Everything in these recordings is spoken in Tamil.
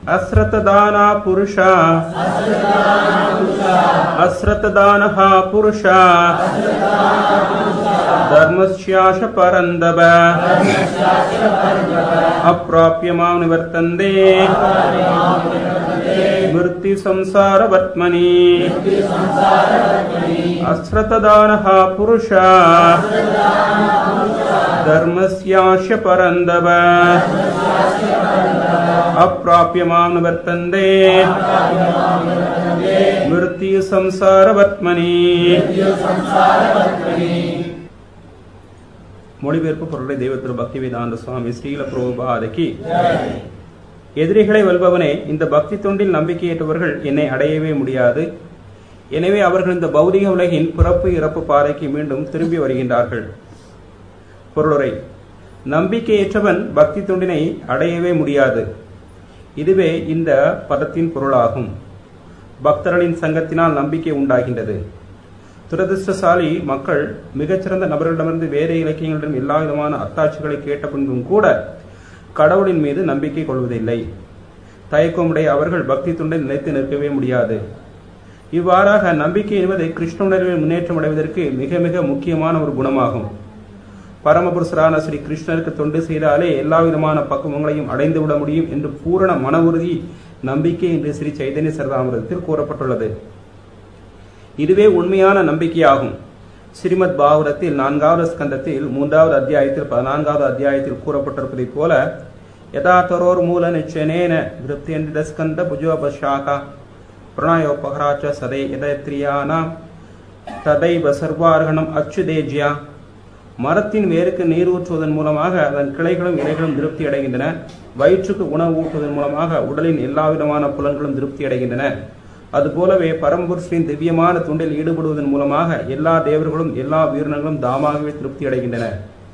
अश्रतदाना पुरुषा अश्रतदानः पुरुषा धर्मस्याश परन्दव अप्राप्य मां निवर्तन्ते मृत्युसंसारवर्त्मनि अश्रतदानः पुरुषा धर्मस्याश परन्दव अप्राप्य मां निवर्तन्ते मृत्युसंसारवर्त्मनि மொழிபெயர்ப்பு பொருளை தெய்வத்திரு பக்திவேதாந்த சுவாமி ஸ்ரீல பிரபுபாதகி எதிரிகளை வெல்பவனே இந்த பக்தி தொண்டில் நம்பிக்கையற்றவர்கள் என்னை அடையவே முடியாது எனவே அவர்கள் இந்த பௌதிக உலகின் பிறப்பு இறப்பு பாதைக்கு மீண்டும் திரும்பி வருகின்றார்கள் பொருளுரை நம்பிக்கையற்றவன் பக்தி தொண்டினை அடையவே முடியாது இதுவே இந்த பதத்தின் பொருளாகும் பக்தர்களின் சங்கத்தினால் நம்பிக்கை உண்டாகின்றது துரதிருஷ்டசாலி மக்கள் மிகச்சிறந்த நபர்களிடமிருந்து வேறு இலக்கியங்களிடம் எல்லா விதமான அத்தாட்சிகளை கேட்ட பின்பும் கூட கடவுளின் மீது நம்பிக்கை கொள்வதில்லை தயக்கமுடைய அவர்கள் பக்தி துண்டை நிலைத்து நிற்கவே முடியாது இவ்வாறாக நம்பிக்கை என்பது கிருஷ்ண உணர்வில் முன்னேற்றம் அடைவதற்கு மிக மிக முக்கியமான ஒரு குணமாகும் பரமபுருஷரான ஸ்ரீ கிருஷ்ணருக்கு தொண்டு செய்தாலே எல்லா விதமான பக்குவங்களையும் அடைந்து விட முடியும் என்று பூரண மன உறுதி நம்பிக்கை என்று ஸ்ரீ சைதன்ய சரதாமிரதத்தில் கூறப்பட்டுள்ளது இதுவே உண்மையான நம்பிக்கையாகும் ஸ்ரீமத் பாகவதத்தில் நான்காவது ஸ்கந்தத்தில் மூன்றாவது அத்தியாயத்தில் பதினான்காவது அத்தியாயத்தில் கூறப்பட்டிருப்பதைப் போல யதாத்தரோர் மூல நிச்சயனேன விருத்தியந்தித ஸ்கந்த புஜோபஷாகா பிரணயோபகராச்ச சதை யதத்ரியானாம் ததைவ சர்வார்கணம் அச்சுதேஜ்யா மரத்தின் வேருக்கு நீர் ஊற்றுவதன் மூலமாக அதன் கிளைகளும் இலைகளும் திருப்தி அடைகின்றன வயிற்றுக்கு உணவு ஊட்டுவதன் மூலமாக உடலின் எல்லா விதமான புலன்களும் திருப்தி அடைகின்றன அதுபோலவே பரம்புருஷனின் திவ்யமான துண்டில் ஈடுபடுவதன் மூலமாக எல்லா தேவர்களும் எல்லா வீரர்களும் தாமாகவே திருப்தி அடைகின்றன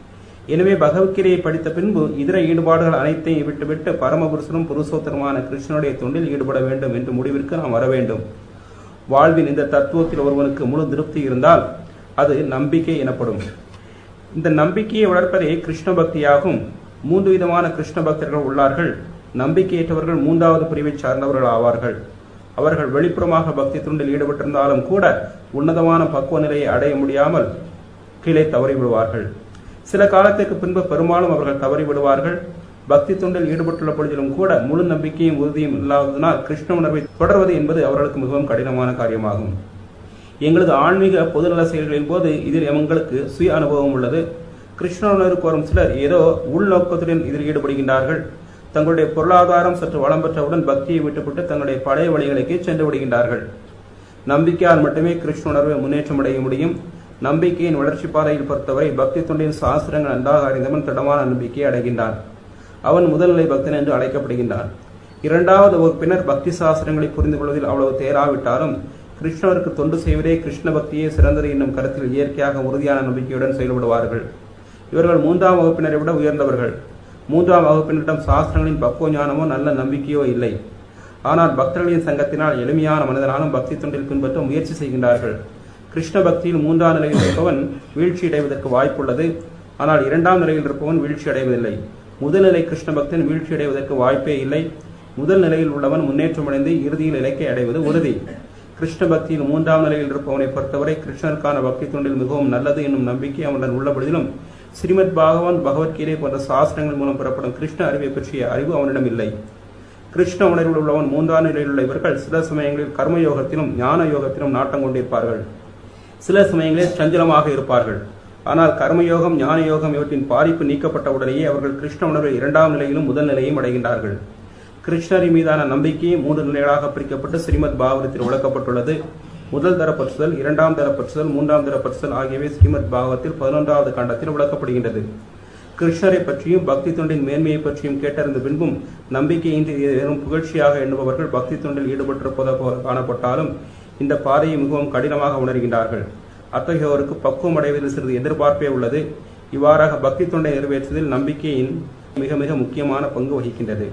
எனவே பகவத்கீதையை படித்த பின்பு இதர ஈடுபாடுகள் அனைத்தையும் விட்டுவிட்டு பரமபுருஷனும் புருஷோத்தரமான கிருஷ்ணனுடைய தொண்டில் ஈடுபட வேண்டும் என்று முடிவிற்கு நாம் வர வேண்டும் வாழ்வின் இந்த தத்துவத்தில் ஒருவனுக்கு முழு திருப்தி இருந்தால் அது நம்பிக்கை எனப்படும் இந்த நம்பிக்கையை வளர்ப்பதே கிருஷ்ண பக்தியாகும் மூன்று விதமான கிருஷ்ண பக்தர்கள் உள்ளார்கள் நம்பிக்கையற்றவர்கள் மூன்றாவது பிரிவை சார்ந்தவர்கள் ஆவார்கள் அவர்கள் வெளிப்புறமாக பக்தி துண்டில் ஈடுபட்டிருந்தாலும் கூட உன்னதமான பக்குவ நிலையை அடைய முடியாமல் கீழே தவறி விடுவார்கள் சில காலத்திற்கு பின்பு பெரும்பாலும் அவர்கள் தவறி விடுவார்கள் பக்தி தொண்டில் ஈடுபட்டுள்ள பொழுதிலும் கூட முழு நம்பிக்கையும் உறுதியும் இல்லாததனால் கிருஷ்ண உணர்வை தொடர்வது என்பது அவர்களுக்கு மிகவும் கடினமான காரியமாகும் எங்களது ஆன்மீக பொதுநல செயல்களின் போது இதில் எங்களுக்கு சுய அனுபவம் உள்ளது கிருஷ்ண உணர்வு கோரும் சிலர் ஏதோ உள்நோக்கத்துடன் இதில் ஈடுபடுகின்றார்கள் தங்களுடைய பொருளாதாரம் சற்று வளம் பெற்றவுடன் பக்தியை விட்டுவிட்டு தங்களுடைய பழைய வழிகளுக்கு சென்று விடுகின்றார்கள் நம்பிக்கையால் மட்டுமே கிருஷ்ண உணர்வை முன்னேற்றம் அடைய முடியும் நம்பிக்கையின் வளர்ச்சி பாதையில் பொறுத்தவரை பக்தி தொண்டின் சாஸ்திரங்கள் நன்றாக அறிந்தவன் திடமான நம்பிக்கையை அடைகின்றான் அவன் முதல்நிலை பக்தன் என்று அழைக்கப்படுகின்றான் இரண்டாவது வகுப்பினர் பக்தி சாஸ்திரங்களை புரிந்து கொள்வதில் அவ்வளவு தேராவிட்டாலும் கிருஷ்ணருக்கு தொண்டு செய்வதே கிருஷ்ண பக்தியே சிறந்தது என்னும் கருத்தில் இயற்கையாக உறுதியான நம்பிக்கையுடன் செயல்படுவார்கள் இவர்கள் மூன்றாம் வகுப்பினரை விட உயர்ந்தவர்கள் மூன்றாம் வகுப்பினரிடம் சாஸ்திரங்களின் பக்குவ ஞானமோ நல்ல நம்பிக்கையோ இல்லை ஆனால் பக்தர்களின் சங்கத்தினால் எளிமையான மனிதனாலும் பக்தி தொண்டில் பின்பற்ற முயற்சி செய்கின்றார்கள் கிருஷ்ண பக்தியில் மூன்றாம் நிலையில் இருப்பவன் வீழ்ச்சி அடைவதற்கு வாய்ப்புள்ளது ஆனால் இரண்டாம் நிலையில் இருப்பவன் வீழ்ச்சி அடைவதில்லை முதல்நிலை கிருஷ்ண பக்தன் வீழ்ச்சி அடைவதற்கு வாய்ப்பே இல்லை முதல் நிலையில் உள்ளவன் முன்னேற்றமடைந்து இறுதியில் இலக்கை அடைவது உறுதி கிருஷ்ண பக்தியில் மூன்றாம் நிலையில் இருப்பவனை பொறுத்தவரை கிருஷ்ணருக்கான பக்தி தொண்டில் மிகவும் நல்லது என்னும் நம்பிக்கை அவனுடன் உள்ளபடியிலும் ஸ்ரீமத் பாகவான் பகவத்கீதை போன்ற சாஸ்திரங்கள் மூலம் பெறப்படும் கிருஷ்ண அறிவை பற்றிய அறிவு அவனிடம் இல்லை கிருஷ்ண உணர்வில் உள்ளவன் மூன்றாம் நிலையில் உள்ள இவர்கள் சில சமயங்களில் கர்மயோகத்திலும் ஞான யோகத்திலும் நாட்டம் கொண்டிருப்பார்கள் சில சமயங்களில் சஞ்சலமாக இருப்பார்கள் ஆனால் கர்மயோகம் ஞான யோகம் இவற்றின் பாதிப்பு நீக்கப்பட்ட உடனேயே அவர்கள் கிருஷ்ண உணர்வில் இரண்டாம் நிலையிலும் முதல் நிலையும் அடைகின்றார்கள் கிருஷ்ணரின் மீதான நம்பிக்கை மூன்று நிலைகளாக பிரிக்கப்பட்டு ஸ்ரீமத் பாகவதத்தில் விளக்கப்பட்டுள்ளது முதல் தர பற்றுதல் இரண்டாம் தர பற்றுதல் மூன்றாம் தர பற்றுதல் ஆகியவை ஸ்ரீமத் பாகவத்தில் பதினொன்றாவது காண்டத்தில் விளக்கப்படுகின்றது கிருஷ்ணரை பற்றியும் பக்தி தொண்டின் மேன்மையை பற்றியும் கேட்டறிந்த பின்பும் நம்பிக்கையின்றி வெறும் புகழ்ச்சியாக எண்ணுபவர்கள் பக்தி தொண்டில் ஈடுபட்டிருப்பது போல காணப்பட்டாலும் இந்த பாதையை மிகவும் கடினமாக உணர்கின்றார்கள் அத்தகையோருக்கு பக்குவம் அடைவதில் சிறிது எதிர்பார்ப்பே உள்ளது இவ்வாறாக பக்தி தொண்டை நிறைவேற்றுவதில் நம்பிக்கையின் மிக மிக முக்கியமான பங்கு வகிக்கின்றது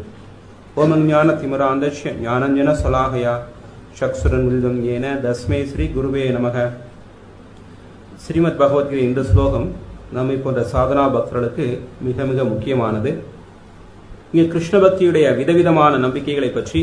ஓமஞான திமிராந்தஷ்ய ஞானஞ்சன சொலாகயா சக்சுரன் வில்தம் ஏன தஸ்மே ஸ்ரீ குருவே நமக ஸ்ரீமத் பகவத்கீதை இந்த ஸ்லோகம் நம்மை போன்ற சாதனா பக்தர்களுக்கு மிக மிக முக்கியமானது இங்கு கிருஷ்ண பக்தியுடைய விதவிதமான நம்பிக்கைகளை பற்றி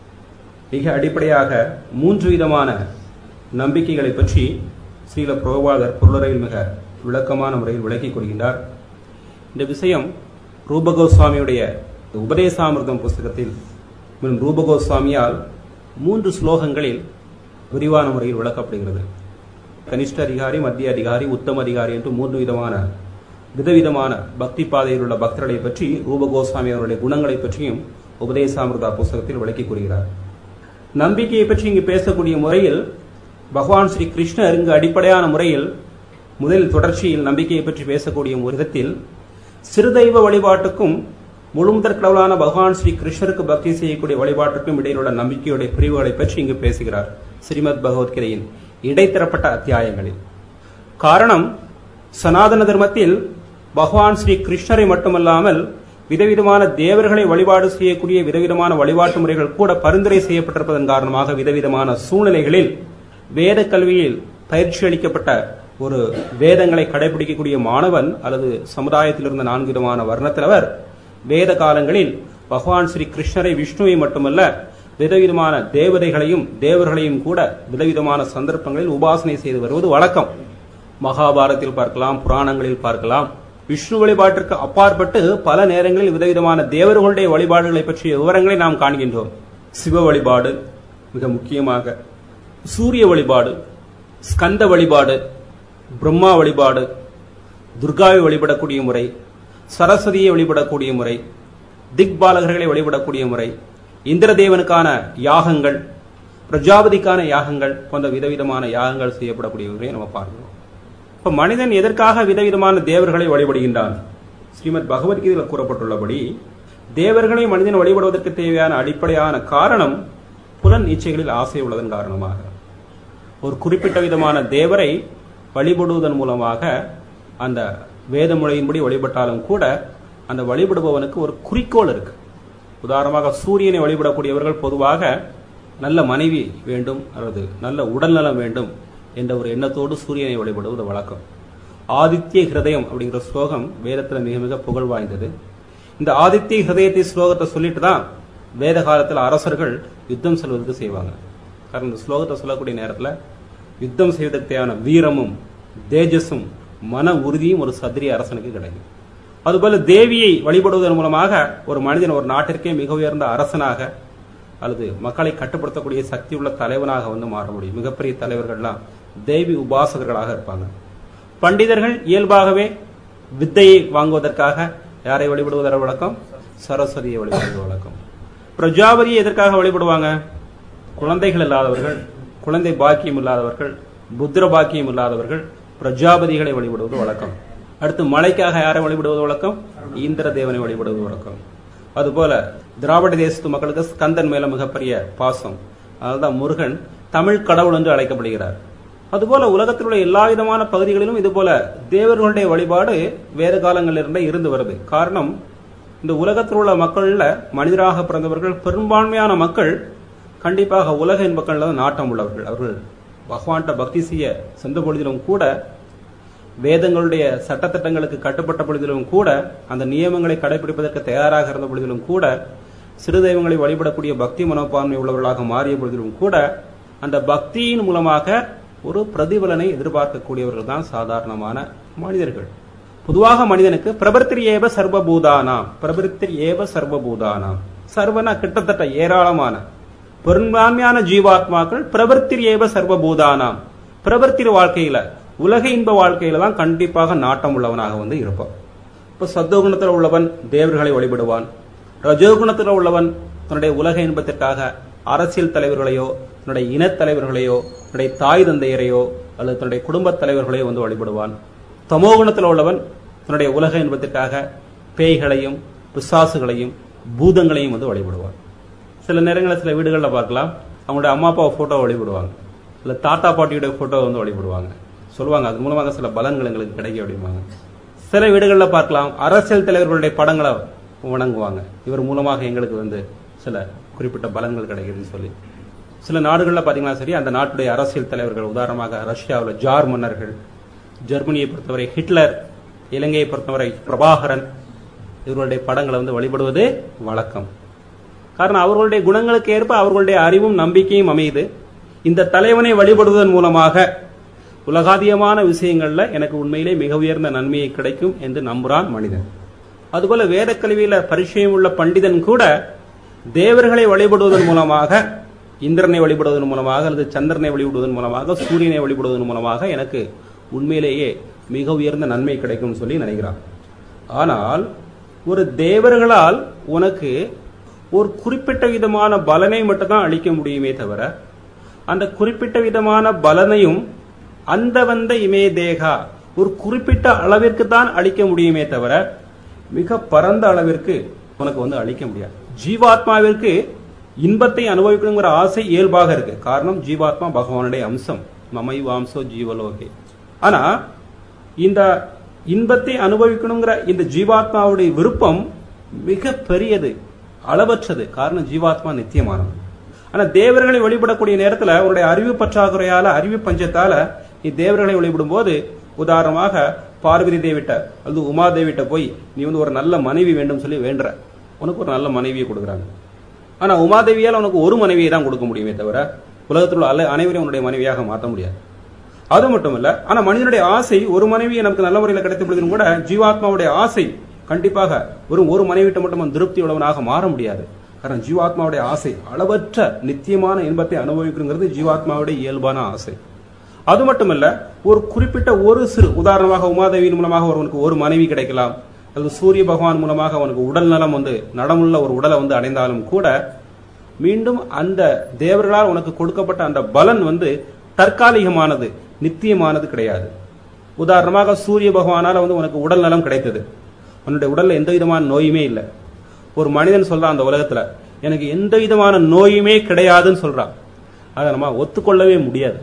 மிக அடிப்படையாக மூன்று விதமான நம்பிக்கைகளை பற்றி ஸ்ரீல புரோபாதர் பொருளுரையில் மிக விளக்கமான முறையில் விளக்கிக் கொள்கின்றார் இந்த விஷயம் ரூபகோஸ்வாமியுடைய உபதேசாமிர்தம் புஸ்தகத்தில் மேலும் ரூபகோஸ்வாமியால் மூன்று ஸ்லோகங்களில் விரிவான முறையில் விளக்கப்படுகிறது கனிஷ்ட அதிகாரி மத்திய அதிகாரி உத்தம அதிகாரி என்று மூன்று விதமான விதவிதமான பக்தி பாதையில் உள்ள பக்தர்களை பற்றி ரூபகோஸ்வாமி அவருடைய குணங்களை பற்றியும் உபதேசாமிர்தா புஸ்தகத்தில் விளக்கிக் கூறுகிறார் நம்பிக்கையை பற்றி இங்கு பேசக்கூடிய முறையில் பகவான் ஸ்ரீ கிருஷ்ணர் இங்கு அடிப்படையான முறையில் முதல் தொடர்ச்சியில் நம்பிக்கையை பற்றி பேசக்கூடிய ஒரு விதத்தில் சிறுதெய்வ வழிபாட்டுக்கும் முழுமுதற் கடவுளான பகவான் ஸ்ரீ கிருஷ்ணருக்கு பக்தி செய்யக்கூடிய வழிபாட்டுக்கும் இடையில் உள்ள நம்பிக்கையுடைய பிரிவுகளை பற்றி இங்கு பேசுகிறார் ஸ்ரீமத் பகவத்கீதையின் இடைத்தரப்பட்ட அத்தியாயங்களில் காரணம் சனாதன தர்மத்தில் பகவான் ஸ்ரீ கிருஷ்ணரை மட்டுமல்லாமல் விதவிதமான தேவர்களை வழிபாடு செய்யக்கூடிய விதவிதமான வழிபாட்டு முறைகள் கூட பரிந்துரை செய்யப்பட்டிருப்பதன் காரணமாக விதவிதமான சூழ்நிலைகளில் வேத கல்வியில் பயிற்சி அளிக்கப்பட்ட ஒரு வேதங்களை கடைபிடிக்கக்கூடிய மாணவன் அல்லது சமுதாயத்தில் இருந்த நான்கு விதமான வர்ணத்திலவர் வேத காலங்களில் பகவான் ஸ்ரீ கிருஷ்ணரை விஷ்ணுவை மட்டுமல்ல விதவிதமான தேவதைகளையும் தேவர்களையும் கூட விதவிதமான சந்தர்ப்பங்களில் உபாசனை செய்து வருவது வழக்கம் மகாபாரத்தில் பார்க்கலாம் புராணங்களில் பார்க்கலாம் விஷ்ணு வழிபாட்டிற்கு அப்பாற்பட்டு பல நேரங்களில் விதவிதமான தேவர்களுடைய வழிபாடுகளை பற்றிய விவரங்களை நாம் காண்கின்றோம் சிவ வழிபாடு மிக முக்கியமாக சூரிய வழிபாடு ஸ்கந்த வழிபாடு பிரம்மா வழிபாடு துர்காவை வழிபடக்கூடிய முறை சரஸ்வதியை வழிபடக்கூடிய முறை திக்பாலகர்களை வழிபடக்கூடிய முறை இந்திரதேவனுக்கான யாகங்கள் பிரஜாபதிக்கான யாகங்கள் போன்ற விதவிதமான யாகங்கள் செய்யப்படக்கூடிய முறையை நம்ம பார்க்கிறோம் இப்ப மனிதன் எதற்காக விதவிதமான தேவர்களை வழிபடுகின்றான் ஸ்ரீமத் பகவத்கீதையில் கூறப்பட்டுள்ளபடி தேவர்களை மனிதன் வழிபடுவதற்கு தேவையான அடிப்படையான காரணம் புலன் இச்சைகளில் ஆசை உள்ளதன் காரணமாக ஒரு குறிப்பிட்ட விதமான தேவரை வழிபடுவதன் மூலமாக அந்த வேத முறையின்படி வழிபட்டாலும் கூட அந்த வழிபடுபவனுக்கு ஒரு குறிக்கோள் இருக்கு உதாரணமாக சூரியனை வழிபடக்கூடியவர்கள் பொதுவாக நல்ல மனைவி வேண்டும் அல்லது நல்ல உடல்நலம் வேண்டும் என்ற ஒரு எண்ணத்தோடு சூரியனை வழிபடுவது வழக்கம் ஆதித்ய ஹிருதயம் அப்படிங்கிற ஸ்லோகம் வேதத்தில் மிக மிக புகழ் வாய்ந்தது இந்த ஆதித்ய ஹிருதயத்தை ஸ்லோகத்தை சொல்லிட்டு தான் வேத காலத்தில் அரசர்கள் யுத்தம் செல்வதற்கு செய்வாங்க காரணம் இந்த ஸ்லோகத்தை சொல்லக்கூடிய நேரத்தில் யுத்தம் செய்வதற்கு தேவையான வீரமும் தேஜஸும் மன உறுதியும் ஒரு சத்திரிய அரசனுக்கு கிடைக்கும் அதுபோல தேவியை வழிபடுவதன் மூலமாக ஒரு மனிதன் ஒரு நாட்டிற்கே மிக உயர்ந்த அரசனாக அல்லது மக்களை கட்டுப்படுத்தக்கூடிய சக்தி உள்ள தலைவனாக வந்து மாற முடியும் மிகப்பெரிய தலைவர்கள்லாம் தேவி உபாசகர்களாக இருப்பாங்க பண்டிதர்கள் இயல்பாகவே வித்தையை வாங்குவதற்காக யாரை வழிபடுவதற்கு வழக்கம் சரஸ்வதியை வழிபடுவது வழக்கம் பிரஜாபதியை எதற்காக வழிபடுவாங்க குழந்தைகள் இல்லாதவர்கள் குழந்தை பாக்கியம் இல்லாதவர்கள் புத்திர பாக்கியம் இல்லாதவர்கள் பிரஜாபதிகளை வழிபடுவது வழக்கம் அடுத்து மலைக்காக யாரை வழிபடுவது வழக்கம் இந்திர தேவனை வழிபடுவது வழக்கம் அதுபோல திராவிட தேசத்து மக்களுக்கு ஸ்கந்தன் மேல மிகப்பெரிய பாசம் அதனால்தான் முருகன் தமிழ் கடவுள் என்று அழைக்கப்படுகிறார் அதுபோல உலகத்தில் உள்ள எல்லா விதமான பகுதிகளிலும் இதுபோல தேவர்களுடைய வழிபாடு வேத காலங்களிலிருந்தே இருந்து வருது காரணம் இந்த உலகத்தில் உள்ள மக்கள்ல மனிதராக பிறந்தவர்கள் பெரும்பான்மையான மக்கள் கண்டிப்பாக உலக இன்பக்கள்ல தான் நாட்டம் உள்ளவர்கள் அவர்கள் பகவான்கிட்ட பக்தி செய்ய சென்ற பொழுதிலும் கூட வேதங்களுடைய சட்டத்திட்டங்களுக்கு கட்டுப்பட்ட பொழுதிலும் கூட அந்த நியமங்களை கடைபிடிப்பதற்கு தயாராக இருந்த பொழுதிலும் கூட சிறு தெய்வங்களை வழிபடக்கூடிய பக்தி மனோபான்மை உள்ளவர்களாக மாறிய பொழுதிலும் கூட அந்த பக்தியின் மூலமாக ஒரு பிரதிபலனை எதிர்பார்க்கக்கூடியவர்கள் தான் சாதாரணமான மனிதர்கள் பொதுவாக மனிதனுக்கு பிரபர்த்திரி ஏவ சர்வபூதானாம் பிரபர்த்திரி ஏவ சர்வபூதானாம் சர்வனா கிட்டத்தட்ட ஏராளமான பெரும்பான்மையான ஜீவாத்மாக்கள் பிரவர்த்திரி ஏவ சர்வபூதானாம் பிரவர்த்திரி வாழ்க்கையில உலக இன்ப வாழ்க்கையில தான் கண்டிப்பாக நாட்டம் உள்ளவனாக வந்து இருப்பான் இப்ப சத்துவகுணத்தில் உள்ளவன் தேவர்களை வழிபடுவான் ரஜோகுணத்தில் உள்ளவன் தன்னுடைய உலக இன்பத்திற்காக அரசியல் தலைவர்களையோ தன்னுடைய இனத் தலைவர்களையோ தன்னுடைய தாய் தந்தையரையோ அல்லது தன்னுடைய குடும்பத் தலைவர்களையோ வந்து வழிபடுவான் தமோகுணத்தில் உள்ளவன் தன்னுடைய உலக இன்பத்திற்காக பேய்களையும் பிசாசுகளையும் பூதங்களையும் வந்து வழிபடுவான் சில நேரங்களில் சில வீடுகளில் பார்க்கலாம் அவங்களுடைய அம்மா அப்பா போட்டோ வழிபடுவாங்க இல்லை தாத்தா பாட்டியுடைய போட்டோ வந்து வழிபடுவாங்க சொல்லுவாங்க அது மூலமாக சில பலன்கள் எங்களுக்கு கிடைக்கும் அப்படிம்பாங்க சில வீடுகளில் பார்க்கலாம் அரசியல் தலைவர்களுடைய படங்களை வணங்குவாங்க இவர் மூலமாக எங்களுக்கு வந்து சில குறிப்பிட்ட பலன்கள் கிடைக்குதுன்னு சொல்லி சில நாடுகளில் பார்த்தீங்கன்னா சரி அந்த நாட்டுடைய அரசியல் தலைவர்கள் உதாரணமாக ரஷ்யாவில் ஜார் மன்னர்கள் ஜெர்மனியை பொறுத்தவரை ஹிட்லர் இலங்கையை பொறுத்தவரை பிரபாகரன் இவர்களுடைய படங்களை வந்து வழிபடுவது வழக்கம் காரணம் அவர்களுடைய குணங்களுக்கு ஏற்ப அவர்களுடைய அறிவும் நம்பிக்கையும் அமையுது இந்த தலைவனை வழிபடுவதன் மூலமாக உலகாதியமான விஷயங்கள்ல எனக்கு உண்மையிலே மிக உயர்ந்த நன்மையை கிடைக்கும் என்று நம்புறான் மனிதன் அதுபோல வேத கல்வியில பரிச்சயம் உள்ள பண்டிதன் கூட தேவர்களை வழிபடுவதன் மூலமாக இந்திரனை வழிபடுவதன் மூலமாக அல்லது சந்திரனை வழிபடுவதன் மூலமாக சூரியனை வழிபடுவதன் மூலமாக எனக்கு உண்மையிலேயே மிக உயர்ந்த நன்மை கிடைக்கும்னு சொல்லி நினைக்கிறான் ஆனால் ஒரு தேவர்களால் உனக்கு ஒரு குறிப்பிட்ட விதமான பலனை மட்டும்தான் அளிக்க முடியுமே தவிர அந்த குறிப்பிட்ட விதமான பலனையும் அந்த வந்த இமே தேகா ஒரு குறிப்பிட்ட அளவிற்கு தான் அளிக்க முடியுமே தவிர மிக பரந்த அளவிற்கு உனக்கு வந்து அளிக்க முடியாது ஜீவாத்மாவிற்கு இன்பத்தை அனுபவிக்கணுங்கிற ஆசை இயல்பாக இருக்கு காரணம் ஜீவாத்மா பகவானுடைய அம்சம் மமை வாம்சோ ஜீவலோகே ஆனா இந்த இன்பத்தை அனுபவிக்கணுங்கிற இந்த ஜீவாத்மாவுடைய விருப்பம் மிக பெரியது அளவற்றது காரணம் ஜீவாத்மா நித்தியமானது ஆனா தேவர்களை வழிபடக்கூடிய நேரத்துல அவருடைய அறிவு பற்றாக்குறையால அறிவு பஞ்சத்தால நீ தேவர்களை வழிபடும் போது உதாரணமாக பார்வதி தேவிட்ட அல்லது உமா தேவிட்ட போய் நீ வந்து ஒரு நல்ல மனைவி வேண்டும் சொல்லி வேண்டுற உனக்கு ஒரு நல்ல மனைவியை கொடுக்குறாங்க ஆனா உமாதேவியால் உனக்கு ஒரு மனைவியை தான் கொடுக்க முடியுமே தவிர உலகத்தில் உள்ள அல்ல அனைவரையும் உன்னுடைய மனைவியாக மாற்ற முடியாது அது மட்டும் இல்ல ஆனா மனிதனுடைய ஆசை ஒரு மனைவி நமக்கு நல்ல முறையில் கிடைத்த பொழுதும் கூட ஜீவாத்மாவுடைய ஆசை கண்டிப்பாக வெறும் ஒரு மனைவிட்ட மட்டும் அவன் திருப்தி உள்ளவனாக மாற முடியாது காரணம் ஜீவாத்மாவுடைய ஆசை அளவற்ற நித்தியமான இன்பத்தை அனுபவிக்கணுங்கிறது ஜீவாத்மாவுடைய இயல்பான ஆசை அது மட்டுமல்ல ஒரு குறிப்பிட்ட ஒரு சிறு உதாரணமாக உமாதேவியின் மூலமாக ஒருவனுக்கு ஒரு மனைவி கிடைக்கலாம் அல்லது சூரிய பகவான் மூலமாக அவனுக்கு உடல் நலம் வந்து நடமுள்ள ஒரு உடலை வந்து அடைந்தாலும் கூட மீண்டும் அந்த தேவர்களால் உனக்கு கொடுக்கப்பட்ட அந்த பலன் வந்து தற்காலிகமானது நித்தியமானது கிடையாது உதாரணமாக சூரிய பகவானால வந்து உனக்கு உடல் நலம் கிடைத்தது உன்னுடைய உடல்ல எந்த விதமான நோயுமே இல்லை ஒரு மனிதன் சொல்றான் அந்த உலகத்துல எனக்கு எந்த விதமான நோயுமே கிடையாதுன்னு சொல்றான் அதை நம்ம ஒத்துக்கொள்ளவே முடியாது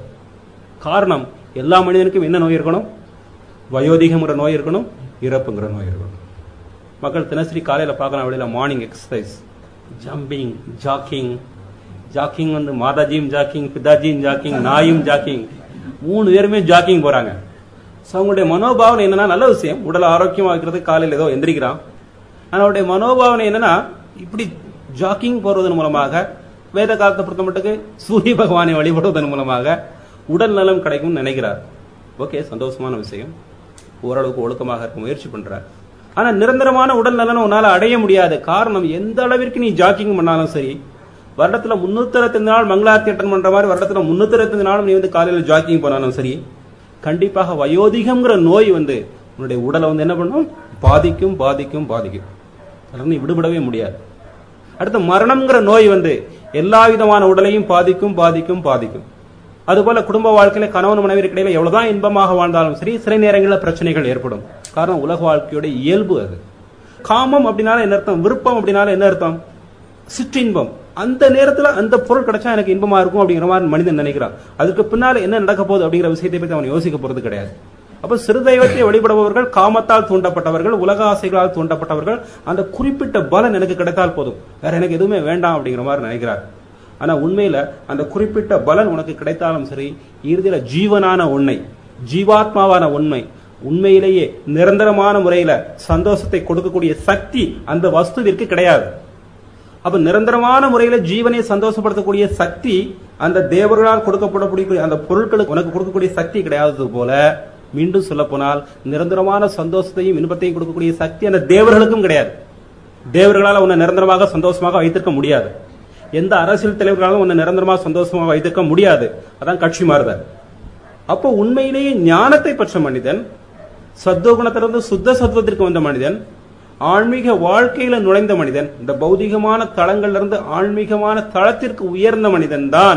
காரணம் எல்லா மனிதனுக்கும் என்ன நோய் இருக்கணும் வயோதிகம்ங்கிற நோய் இருக்கணும் இறப்புங்கிற நோய் இருக்கணும் மக்கள் தினசரி காலையில் பார்க்கலாம் வெளியில morning exercise jumping jogging jogging வந்து மாதாஜியும் ஜாக்கிங் பிதாஜியும் ஜாக்கிங் நாயும் ஜாக்கிங் மூணு பேருமே ஜாக்கிங் போறாங்க ஸோ அவங்களுடைய மனோபாவனை என்னன்னா நல்ல விஷயம் உடல் ஆரோக்கியமாக இருக்கிறது காலையில் ஏதோ எந்திரிக்கிறான் ஆனால் அவருடைய மனோபாவனை என்னன்னா இப்படி ஜாக்கிங் போறதன் மூலமாக வேத காலத்தை பொறுத்த மட்டுக்கு சூரிய பகவானை வழிபடுவதன் மூலமாக உடல் நலம் கிடைக்கும்னு நினைக்கிறார் ஓகே சந்தோஷமான விஷயம் ஓரளவுக்கு ஒழுக்கமாக இருக்க முயற்சி பண்றார் ஆனா நிரந்தரமான உடல் நலனை உன்னால அடைய முடியாது காரணம் எந்த அளவிற்கு நீ ஜாக்கிங் பண்ணாலும் சரி வருடத்துல முன்னூத்தி அறுபத்தஞ்சு நாள் மங்களாரத்தி அட்டன் பண்ற மாதிரி வருடத்துல முன்னூத்தி அறுபத்தஞ்சு நாளும் நீ வந்து காலையில ஜாக்கிங் போனாலும் சரி கண்டிப்பாக வயோதிகம்ங்கிற நோய் வந்து உன்னுடைய உடலை வந்து என்ன பண்ணும் பாதிக்கும் பாதிக்கும் பாதிக்கும் அதில் நீ விடுபடவே முடியாது அடுத்து மரணம்ங்கிற நோய் வந்து எல்லா விதமான உடலையும் பாதிக்கும் பாதிக்கும் பாதிக்கும் அதுபோல குடும்ப வாழ்க்கையில கணவன் மனைவி இடையில எவ்வளவுதான் இன்பமாக வாழ்ந்தாலும் சரி சில நேரங்களில் பிரச்சனைகள் ஏற்படும் காரணம் உலக வாழ்க்கையோட இயல்பு அது காமம் அப்படின்னால என்ன அர்த்தம் விருப்பம் அப்படின்னால என்ன அர்த்தம் சிற்றின்பம் அந்த நேரத்துல அந்த பொருள் கிடைச்சா எனக்கு இன்பமா இருக்கும் அப்படிங்கிற மாதிரி மனிதன் நினைக்கிறான் அதுக்கு பின்னால என்ன நடக்க போகுது அப்படிங்கிற விஷயத்தை பத்தி அவன் யோசிக்க போறது கிடையாது அப்ப சிறு தெய்வத்தை வழிபடுபவர்கள் காமத்தால் தூண்டப்பட்டவர்கள் உலக ஆசைகளால் தூண்டப்பட்டவர்கள் அந்த குறிப்பிட்ட பலன் எனக்கு கிடைத்தால் போதும் வேற எனக்கு எதுவுமே வேண்டாம் அப்படிங்கிற மாதிரி நினைக்கிறார் ஆனா உண்மையில அந்த குறிப்பிட்ட பலன் உனக்கு கிடைத்தாலும் சரி இறுதியில ஜீவனான உண்மை ஜீவாத்மாவான உண்மை உண்மையிலேயே நிரந்தரமான முறையில சந்தோஷத்தை கொடுக்கக்கூடிய சக்தி அந்த வஸ்துவிற்கு கிடையாது அப்ப நிரந்தரமான முறையில ஜீவனை சந்தோஷப்படுத்தக்கூடிய சக்தி அந்த தேவர்களால் கொடுக்கப்படக்கூடிய அந்த பொருட்களுக்கு உனக்கு கொடுக்கக்கூடிய சக்தி கிடையாதது போல மீண்டும் சொல்ல போனால் நிரந்தரமான சந்தோஷத்தையும் இன்பத்தையும் கொடுக்கக்கூடிய சக்தி அந்த தேவர்களுக்கும் கிடையாது தேவர்களால் உன்னை நிரந்தரமாக சந்தோஷமாக வைத்திருக்க முடியாது எந்த அரசியல் தலைவர்களாலும் உன்னை நிரந்தரமாக சந்தோஷமாக வைத்திருக்க முடியாது அதான் கட்சி மாறுதல் அப்போ உண்மையிலேயே ஞானத்தை பெற்ற மனிதன் சத்துவகுணத்திலிருந்து சுத்த சத்துவத்திற்கு வந்த மனிதன் ஆன்மீக வாழ்க்கையில நுழைந்த மனிதன் இந்த பௌதிகமான தளங்கள்ல இருந்து ஆன்மீகமான தளத்திற்கு உயர்ந்த மனிதன் தான்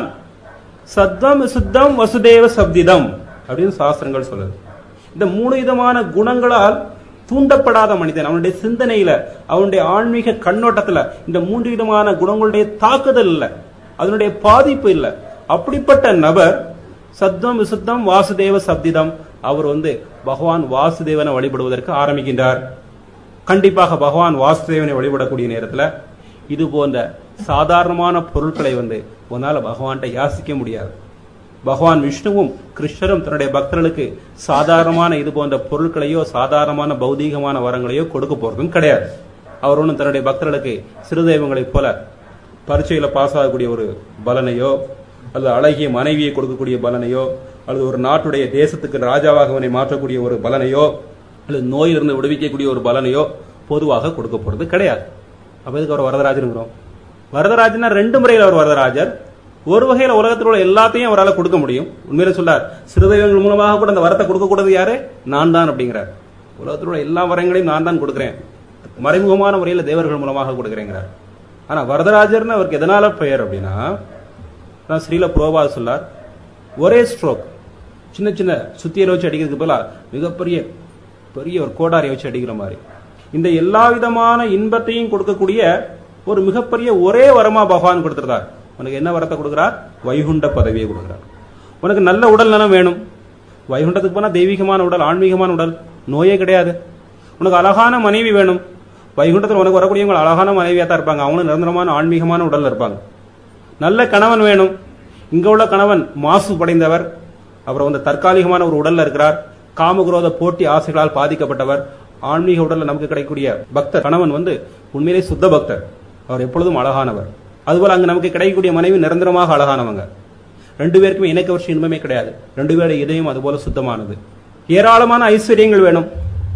சத்தம் சுத்தம் வசுதேவ சப்திதம் அப்படின்னு சாஸ்திரங்கள் சொல்லுது இந்த மூணு விதமான குணங்களால் தூண்டப்படாத மனிதன் அவனுடைய சிந்தனையில அவனுடைய ஆன்மீக கண்ணோட்டத்துல இந்த மூன்று விதமான குணங்களுடைய தாக்குதல் இல்ல அதனுடைய பாதிப்பு இல்ல அப்படிப்பட்ட நபர் சத்தம் விசுத்தம் வாசுதேவ சப்திதம் அவர் வந்து பகவான் வாசுதேவனை வழிபடுவதற்கு ஆரம்பிக்கின்றார் கண்டிப்பாக பகவான் வாசுதேவனை வழிபடக்கூடிய நேரத்துல இது போன்ற சாதாரணமான பொருட்களை வந்து உன்னால பகவான்கிட்ட யாசிக்க முடியாது பகவான் விஷ்ணுவும் கிருஷ்ணரும் தன்னுடைய பக்தர்களுக்கு சாதாரணமான இது போன்ற பொருட்களையோ சாதாரணமான பௌதீகமான வரங்களையோ கொடுக்க போறதும் கிடையாது அவர் ஒன்றும் தன்னுடைய பக்தர்களுக்கு சிறு தெய்வங்களைப் போல பரீட்சையில பாஸ் ஆகக்கூடிய ஒரு பலனையோ அல்லது அழகிய மனைவியை கொடுக்கக்கூடிய பலனையோ அல்லது ஒரு நாட்டுடைய தேசத்துக்கு ராஜாவாக அவனை மாற்றக்கூடிய ஒரு பலனையோ அல்லது நோயிலிருந்து விடுவிக்கக்கூடிய ஒரு பலனையோ பொதுவாக கொடுக்க போறது கிடையாது அப்ப எதுக்கு அவர் வரதராஜனுங்கிறோம் வரதராஜனா ரெண்டு முறையில் அவர் வரதராஜர் ஒரு வகையில உலகத்தில் உள்ள எல்லாத்தையும் அவரால் கொடுக்க முடியும் உண்மையில சொல்றார் சிறுதெய்வங்கள் மூலமாக கூட அந்த வரத்தை கொடுக்க கூடாது யாரு நான் தான் அப்படிங்கிறார் உலகத்தில் உள்ள எல்லா வரங்களையும் நான் தான் கொடுக்கிறேன் மறைமுகமான முறையில் தேவர்கள் மூலமாக கொடுக்கிறேங்கிறார் ஆனா வரதராஜர்னு அவருக்கு எதனால பெயர் அப்படின்னா நான் ஸ்ரீல புரோபா சொல்லார் ஒரே ஸ்ட்ரோக் சின்ன சின்ன சுத்தியரை வச்சு அடிக்கிறதுக்கு பதிலா மிகப்பெரிய பெரிய ஒரு கோடாரியை வச்சு அடிக்கிற மாதிரி இந்த எல்லா விதமான இன்பத்தையும் கொடுக்கக்கூடிய ஒரு மிகப்பெரிய ஒரே வரமா பகவான் கொடுத்திருந்தார் உனக்கு என்ன வரத்தை கொடுக்கிறார் வைகுண்ட பதவியை கொடுக்கிறார் உனக்கு நல்ல உடல் நலம் வேணும் வைகுண்டத்துக்கு போனா தெய்வீகமான உடல் ஆன்மீகமான உடல் நோயே கிடையாது உனக்கு அழகான மனைவி வேணும் வைகுண்டத்தில் உனக்கு வரக்கூடியவங்க அழகான மனைவியா தான் இருப்பாங்க அவங்களும் நிரந்தரமான ஆன்மீகமான உடல்ல இருப்பாங்க நல்ல கணவன் வேணும் இங்க உள்ள கணவன் மாசு படைந்தவர் அப்புறம் வந்து தற்காலிகமான ஒரு உடல்ல இருக்கிறார் காமகுரோத போட்டி ஆசைகளால் பாதிக்கப்பட்டவர் ஆன்மீக உடல்ல நமக்கு கிடைக்கக்கூடிய பக்தர் கணவன் வந்து உண்மையிலே சுத்த பக்தர் அவர் எப்பொழுதும் அழகானவர் அதுபோல அங்க நமக்கு கிடைக்கக்கூடிய மனைவி நிரந்தரமாக அழகானவங்க ரெண்டு பேருக்குமே இணக்க வருஷம் இன்பமே கிடையாது ரெண்டு பேருடைய இதயம் அதுபோல சுத்தமானது ஏராளமான ஐஸ்வர்யங்கள் வேணும்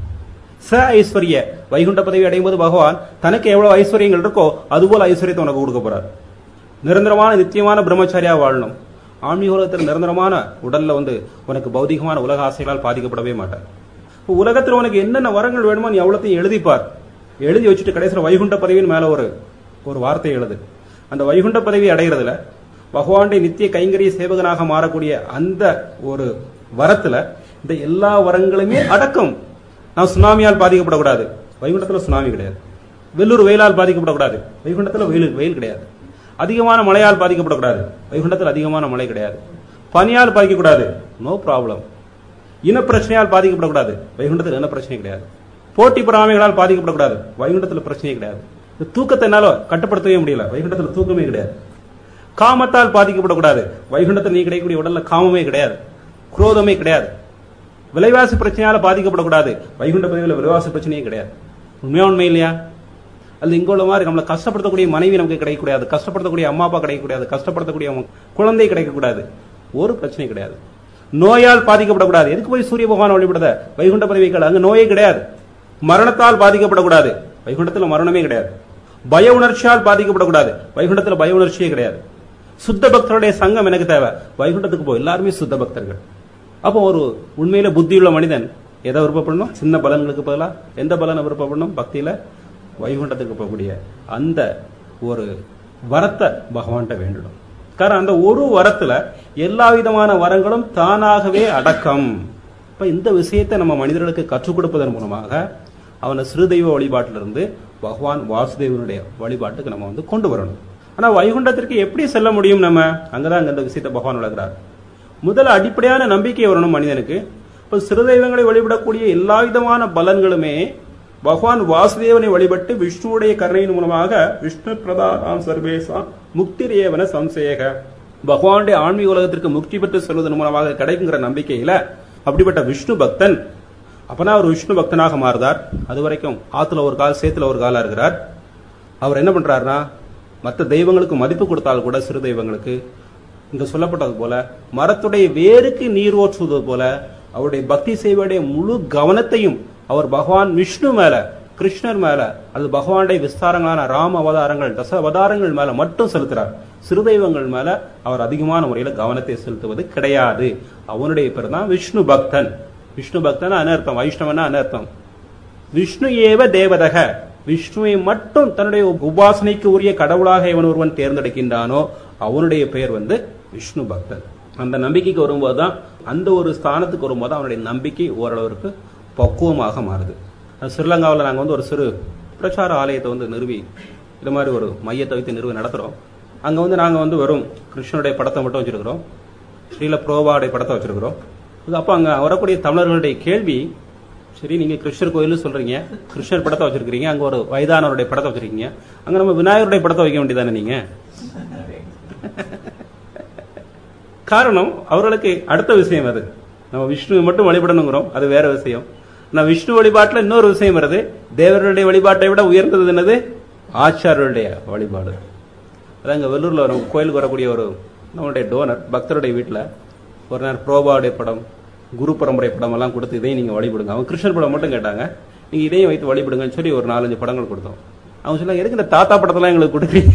ச ஐஸ்வர்ய வைகுண்ட பதவி அடையும் போது பகவான் தனக்கு எவ்வளவு ஐஸ்வர்யங்கள் இருக்கோ அதுபோல ஐஸ்வர்யத்தை உனக்கு கொடுக்க போறார் நிரந்தரமான நித்தியமான பிரம்மச்சாரியா வாழணும் ஆன்மீக உலகத்தில் நிரந்தரமான உடல்ல வந்து உனக்கு பௌதிகமான உலக ஆசைகளால் பாதிக்கப்படவே மாட்டார் இப்போ உலகத்தில் உனக்கு என்னென்ன வரங்கள் வேணுமோ நீ அவ்வளோத்தையும் எழுதிப்பார் எழுதி வச்சுட்டு கடைசியில் வைகுண்ட பதவியின் மேல ஒரு ஒரு வார்த்தை எழுது அந்த வைகுண்ட பதவி அடைகிறதுல பகவானுடைய நித்திய கைங்கரிய சேவகனாக மாறக்கூடிய அந்த ஒரு வரத்துல இந்த எல்லா வரங்களுமே அடக்கம் நான் சுனாமியால் பாதிக்கப்படக்கூடாது வைகுண்டத்துல சுனாமி கிடையாது வெள்ளூர் வெயிலால் பாதிக்கப்படக்கூடாது வைகுண்டத்துல வெயில் வெயில் கிடையாது அதிகமான மழையால் பாதிக்கப்படக்கூடாது வைகுண்டத்தில் அதிகமான மழை கிடையாது பனியால் பாதிக்கக்கூடாது நோ ப்ராப்ளம் இனப்பிரச்சனையால் பாதிக்கப்படக்கூடாது வைகுண்டத்தில் இன பிரச்சனை கிடையாது போட்டி பொறாமைகளால் பாதிக்கப்படக்கூடாது வைகுண்டத்தில் பிரச்சனையே கிடையாது இந்த தூக்கத்தை என்னால கட்டுப்படுத்தவே முடியல வைகுண்டத்தில் தூக்கமே கிடையாது காமத்தால் பாதிக்கப்படக்கூடாது வைகுண்டத்தில் நீ கிடைக்கக்கூடிய உடல்ல காமமே கிடையாது குரோதமே கிடையாது விலைவாசி பிரச்சனையால பாதிக்கப்படக்கூடாது வைகுண்ட பதவியில் விலைவாசி பிரச்சனையே கிடையாது உண்மையா உண்மை இல்லையா அல்லது இங்க உள்ள மாதிரி நம்மளை கஷ்டப்படுத்தக்கூடிய மனைவி நமக்கு கிடைக்கக்கூடாது கஷ்டப்படுத்தக்கூடிய அம்மா அப்பா கிடைக்கக்கூடாது கஷ்டப்படுத்தக்கூடிய குழந்தை கிடைக்கக்கூடாது ஒரு பிரச்சனை கிடையாது நோயால் பாதிக்கப்படக்கூடாது எதுக்கு போய் சூரிய பகவான் வழிபடுத வைகுண்ட பதவிகள் அங்க நோயே கிடையாது மரணத்தால் பாதிக்கப்படக்கூடாது வைகுண்டத்தில் மரணமே கிடையாது பய உணர்ச்சியால் பாதிக்கப்படக்கூடாது வைகுண்டத்தில் பய உணர்ச்சியே கிடையாது சுத்த பக்தருடைய சங்கம் எனக்கு தேவை வைகுண்டத்துக்கு போ எல்லாருமே சுத்த பக்தர்கள் அப்போ ஒரு உண்மையில புத்தியுள்ள மனிதன் எதை விருப்பப்படணும் சின்ன பலன்களுக்கு பதிலாக எந்த பலனை விருப்பப்படணும் பக்தியில வைகுண்டத்துக்கு போகக்கூடிய அந்த ஒரு வரத்தை பகவான்கிட்ட வேண்டிடும் காரணம் அந்த ஒரு வரத்துல எல்லா விதமான வரங்களும் தானாகவே அடக்கம் இப்ப இந்த விஷயத்தை நம்ம மனிதர்களுக்கு கற்றுக் கொடுப்பதன் மூலமாக அவனை சிறுதெய்வ வழிபாட்டிலிருந்து பகவான் வாசுதேவனுடைய வழிபாட்டுக்கு நம்ம வந்து கொண்டு வரணும் ஆனா வைகுண்டத்திற்கு எப்படி செல்ல முடியும் நம்ம அங்கதான் அங்க இந்த விஷயத்தை பகவான் விளக்குறார் முதல்ல அடிப்படையான நம்பிக்கை வரணும் மனிதனுக்கு இப்ப சிறுதெய்வங்களை வழிபடக்கூடிய எல்லா விதமான பலன்களுமே பகவான் வாசுதேவனை வழிபட்டு விஷ்ணுவுடைய கருணையின் மூலமாக விஷ்ணு பிரதானாம் சர்வேசா முக்திரேவன சம்சேக பகவானுடைய ஆன்மீக உலகத்திற்கு முக்தி பெற்று செல்வதன் மூலமாக கிடைக்குங்கிற நம்பிக்கையில அப்படிப்பட்ட விஷ்ணு பக்தன் அப்பனா அவர் விஷ்ணு பக்தனாக மாறுதார் அது வரைக்கும் ஆத்துல ஒரு கால் சேத்துல ஒரு காலா இருக்கிறார் அவர் என்ன பண்றாருன்னா மற்ற தெய்வங்களுக்கு மதிப்பு கொடுத்தால் கூட சிறு தெய்வங்களுக்கு இங்க சொல்லப்பட்டது போல மரத்துடைய வேருக்கு நீர் ஓற்றுவது போல அவருடைய பக்தி சேவையுடைய முழு கவனத்தையும் அவர் பகவான் விஷ்ணு மேல கிருஷ்ணர் மேல அல்லது பகவானுடைய விஸ்தாரங்களான ராம அவதாரங்கள் தச அவதாரங்கள் மேல மட்டும் செலுத்துறார் சிறு தெய்வங்கள் மேல அவர் அதிகமான முறையில கவனத்தை செலுத்துவது கிடையாது அவனுடைய பேர் தான் விஷ்ணு பக்தன் விஷ்ணு பக்தன் அனர்த்தம் வைஷ்ணவனா அனர்த்தம் விஷ்ணு ஏவ தேவதக விஷ்ணுவை மட்டும் தன்னுடைய உபாசனைக்கு உரிய கடவுளாக இவன் ஒருவன் தேர்ந்தெடுக்கின்றானோ அவனுடைய பெயர் வந்து விஷ்ணு பக்தன் அந்த நம்பிக்கைக்கு வரும்போது தான் அந்த ஒரு ஸ்தானத்துக்கு வரும்போது அவனுடைய நம்பிக்கை ஓரளவிற்கு பக்குவமாக மாறுது ஸ்ரீலங்காவில் நாங்கள் வந்து ஒரு சிறு பிரச்சார ஆலயத்தை வந்து நிறுவி இது மாதிரி ஒரு மையத்தை வைத்து நிறுவி நடத்துகிறோம் அங்கே வந்து நாங்கள் வந்து வெறும் கிருஷ்ணனுடைய படத்தை மட்டும் வச்சிருக்கிறோம் ஸ்ரீல புரோபாவுடைய படத்தை வச்சிருக்கிறோம் அப்போ அங்கே வரக்கூடிய தமிழர்களுடைய கேள்வி சரி நீங்க கிருஷ்ணர் கோயில் சொல்றீங்க கிருஷ்ணர் படத்தை வச்சிருக்கீங்க அங்க ஒரு வயதானவருடைய படத்தை வச்சிருக்கீங்க அங்க நம்ம விநாயகருடைய படத்தை வைக்க வேண்டியதானே நீங்க காரணம் அவர்களுக்கு அடுத்த விஷயம் அது நம்ம விஷ்ணுவை மட்டும் வழிபடணுங்கிறோம் அது வேற விஷயம் நான் விஷ்ணு வழிபாட்டுல இன்னொரு விஷயம் வருது தேவர்களுடைய வழிபாட்டை விட உயர்ந்தது என்னது ஆச்சாரியருடைய வழிபாடு அதான் இங்க வெள்ளூர்ல ஒரு கோயிலுக்கு வரக்கூடிய ஒரு நம்மளுடைய டோனர் பக்தருடைய வீட்டுல ஒரு நேரம் புரோபாவுடைய படம் குரு பரம்பரை படம் எல்லாம் கொடுத்து இதையும் நீங்க வழிபடுங்க அவங்க கிருஷ்ணர் படம் மட்டும் கேட்டாங்க நீங்க இதையும் வைத்து வழிபடுங்கன்னு சொல்லி ஒரு நாலஞ்சு படங்கள் கொடுத்தோம் அவங்க சொன்னாங்க எதுக்கு இந்த தாத்தா படத்தெல்லாம் எங்களுக்கு கொடுக்குறீங்க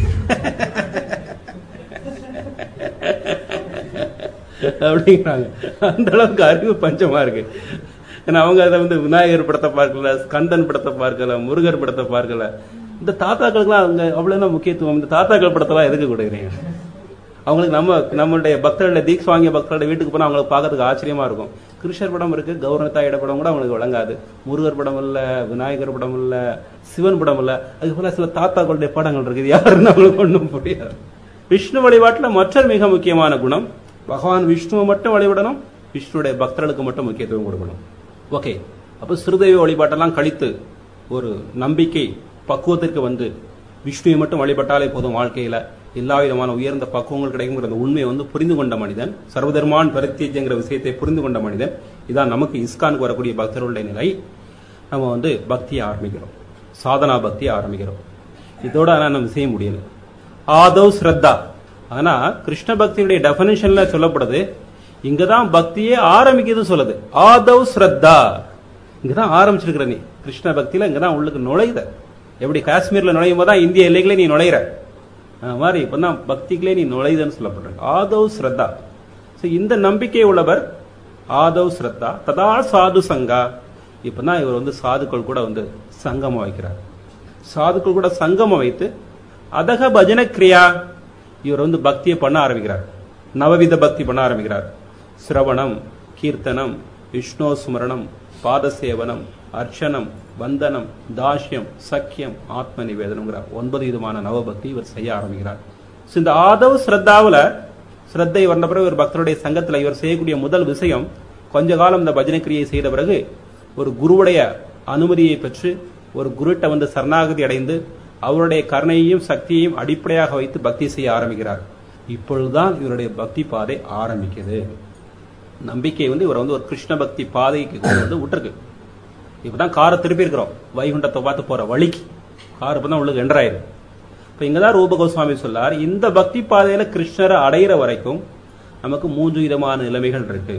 அப்படிங்கிறாங்க அந்த அளவுக்கு அறிவு பஞ்சமா இருக்கு ஏன்னா அவங்க அதை வந்து விநாயகர் படத்தை பார்க்கல ஸ்கந்தன் படத்தை பார்க்கல முருகர் படத்தை பார்க்கல இந்த தாத்தாக்களுக்குலாம் அவங்க அவ்வளவு முக்கியத்துவம் இந்த தாத்தாக்கள் படத்தெல்லாம் எதுக்கு கொடுக்குறீங்க அவங்களுக்கு நம்ம நம்மளுடைய பக்தர்களுடைய தீக்ஸ் வாங்கிய பக்தர்களுடைய வீட்டுக்கு போனா அவங்களுக்கு பார்க்கறதுக்கு ஆச்சரியமா இருக்கும் கிருஷ்ணர் படம் இருக்கு கௌரவத்தாயிட படம் கூட அவங்களுக்கு வழங்காது முருகர் படம் இல்ல விநாயகர் படம் இல்ல சிவன் படம் இல்ல அது போல சில தாத்தாக்களுடைய படங்கள் இருக்குது யாருன்னு அவங்களுக்கு ஒண்ணும் புரியாது விஷ்ணு வழிபாட்டுல மற்றொரு மிக முக்கியமான குணம் பகவான் விஷ்ணுவை மட்டும் வழிபடணும் விஷ்ணுடைய பக்தர்களுக்கு மட்டும் முக்கியத்துவம் கொடுக்கணும் ஓகே அப்ப சிறுதெய்வ வழிபாட்டெல்லாம் கழித்து ஒரு நம்பிக்கை பக்குவத்திற்கு வந்து விஷ்ணுவை மட்டும் வழிபட்டாலே போதும் வாழ்க்கையில எல்லா விதமான உயர்ந்த பக்குவங்கள் கிடைக்குங்கிற அந்த உண்மையை வந்து புரிந்து கொண்ட மனிதன் சர்வதர்மான் பரித்தேஜங்கிற விஷயத்தை புரிந்து கொண்ட மனிதன் இதான் நமக்கு இஸ்கானுக்கு வரக்கூடிய பக்தர்களுடைய நிலை நம்ம வந்து பக்தியை ஆரம்பிக்கிறோம் சாதனா பக்தியை ஆரம்பிக்கிறோம் இதோட ஆனா நம்ம செய்ய முடியல ஆதவ் ஸ்ரத்தா ஆனா கிருஷ்ண பக்தியுடைய டெபனிஷன்ல சொல்லப்படுது இங்கதான் பக்தியே ஆரம்பிக்குது சொல்லுது ஆதவ் ஸ்ரத்தா இங்கதான் ஆரம்பிச்சிருக்கிற நீ கிருஷ்ண பக்தியில இங்கதான் உள்ளுக்கு நுழையுத எப்படி காஷ்மீர்ல நுழையும் போதான் இந்திய எல்லைகளே நீ நுழையிற அது மாதிரி இப்பதான் பக்திகளே நீ நுழையுதுன்னு சொல்லப்படுற ஆதவ் ஸ்ரத்தா So, இந்த நம்பிக்கை உள்ளவர் ஆதவ் ஸ்ரத்தா ததா சாது சங்கா இப்பதான் இவர் வந்து சாதுக்கள் கூட வந்து சங்கமம் வைக்கிறார் சாதுக்கள் கூட சங்கமம் வைத்து அதக பஜன கிரியா இவர் வந்து பக்தியை பண்ண ஆரம்பிக்கிறார் நவவித பக்தி பண்ண ஆரம்பிக்கிறார் சிரவணம் கீர்த்தனம் விஷ்ணு ஸ்மரணம் பாதசேவனம் அர்ச்சனம் வந்தனம் தாஷ்யம் சக்கியம் ஆத்ம நிவேதனம்ங்கிற ஒன்பது விதமான நவபக்தி இவர் செய்ய ஆரம்பிக்கிறார் So, இந்த ஆதவ் ஸ்ரத்தாவுல ஸ்ரத்தை வந்த பிறகு ஒரு பக்தருடைய சங்கத்துல இவர் செய்யக்கூடிய முதல் விஷயம் கொஞ்ச காலம் இந்த பஜனை கிரியை செய்த பிறகு ஒரு குருவுடைய அனுமதியை பெற்று ஒரு குருட்ட வந்து சரணாகதி அடைந்து அவருடைய கருணையையும் சக்தியையும் அடிப்படையாக வைத்து பக்தி செய்ய ஆரம்பிக்கிறார் இப்பொழுதுதான் இவருடைய பக்தி பாதை ஆரம்பிக்குது நம்பிக்கை வந்து இவர் வந்து ஒரு கிருஷ்ண பக்தி பாதைக்கு கொண்டு வந்து விட்டுருக்கு இப்பதான் காரை திருப்பி இருக்கிறோம் வைகுண்டத்தை பார்த்து போற வழிக்கு கார் இப்பதான் உள்ளுக்கு என்டராயிருக்கு இப்ப இங்கதான் ரூப கோஸ்வாமி சொல்லார் இந்த பக்தி பாதையில கிருஷ்ணரை அடையிற வரைக்கும் நமக்கு மூன்று விதமான நிலைமைகள் இருக்கு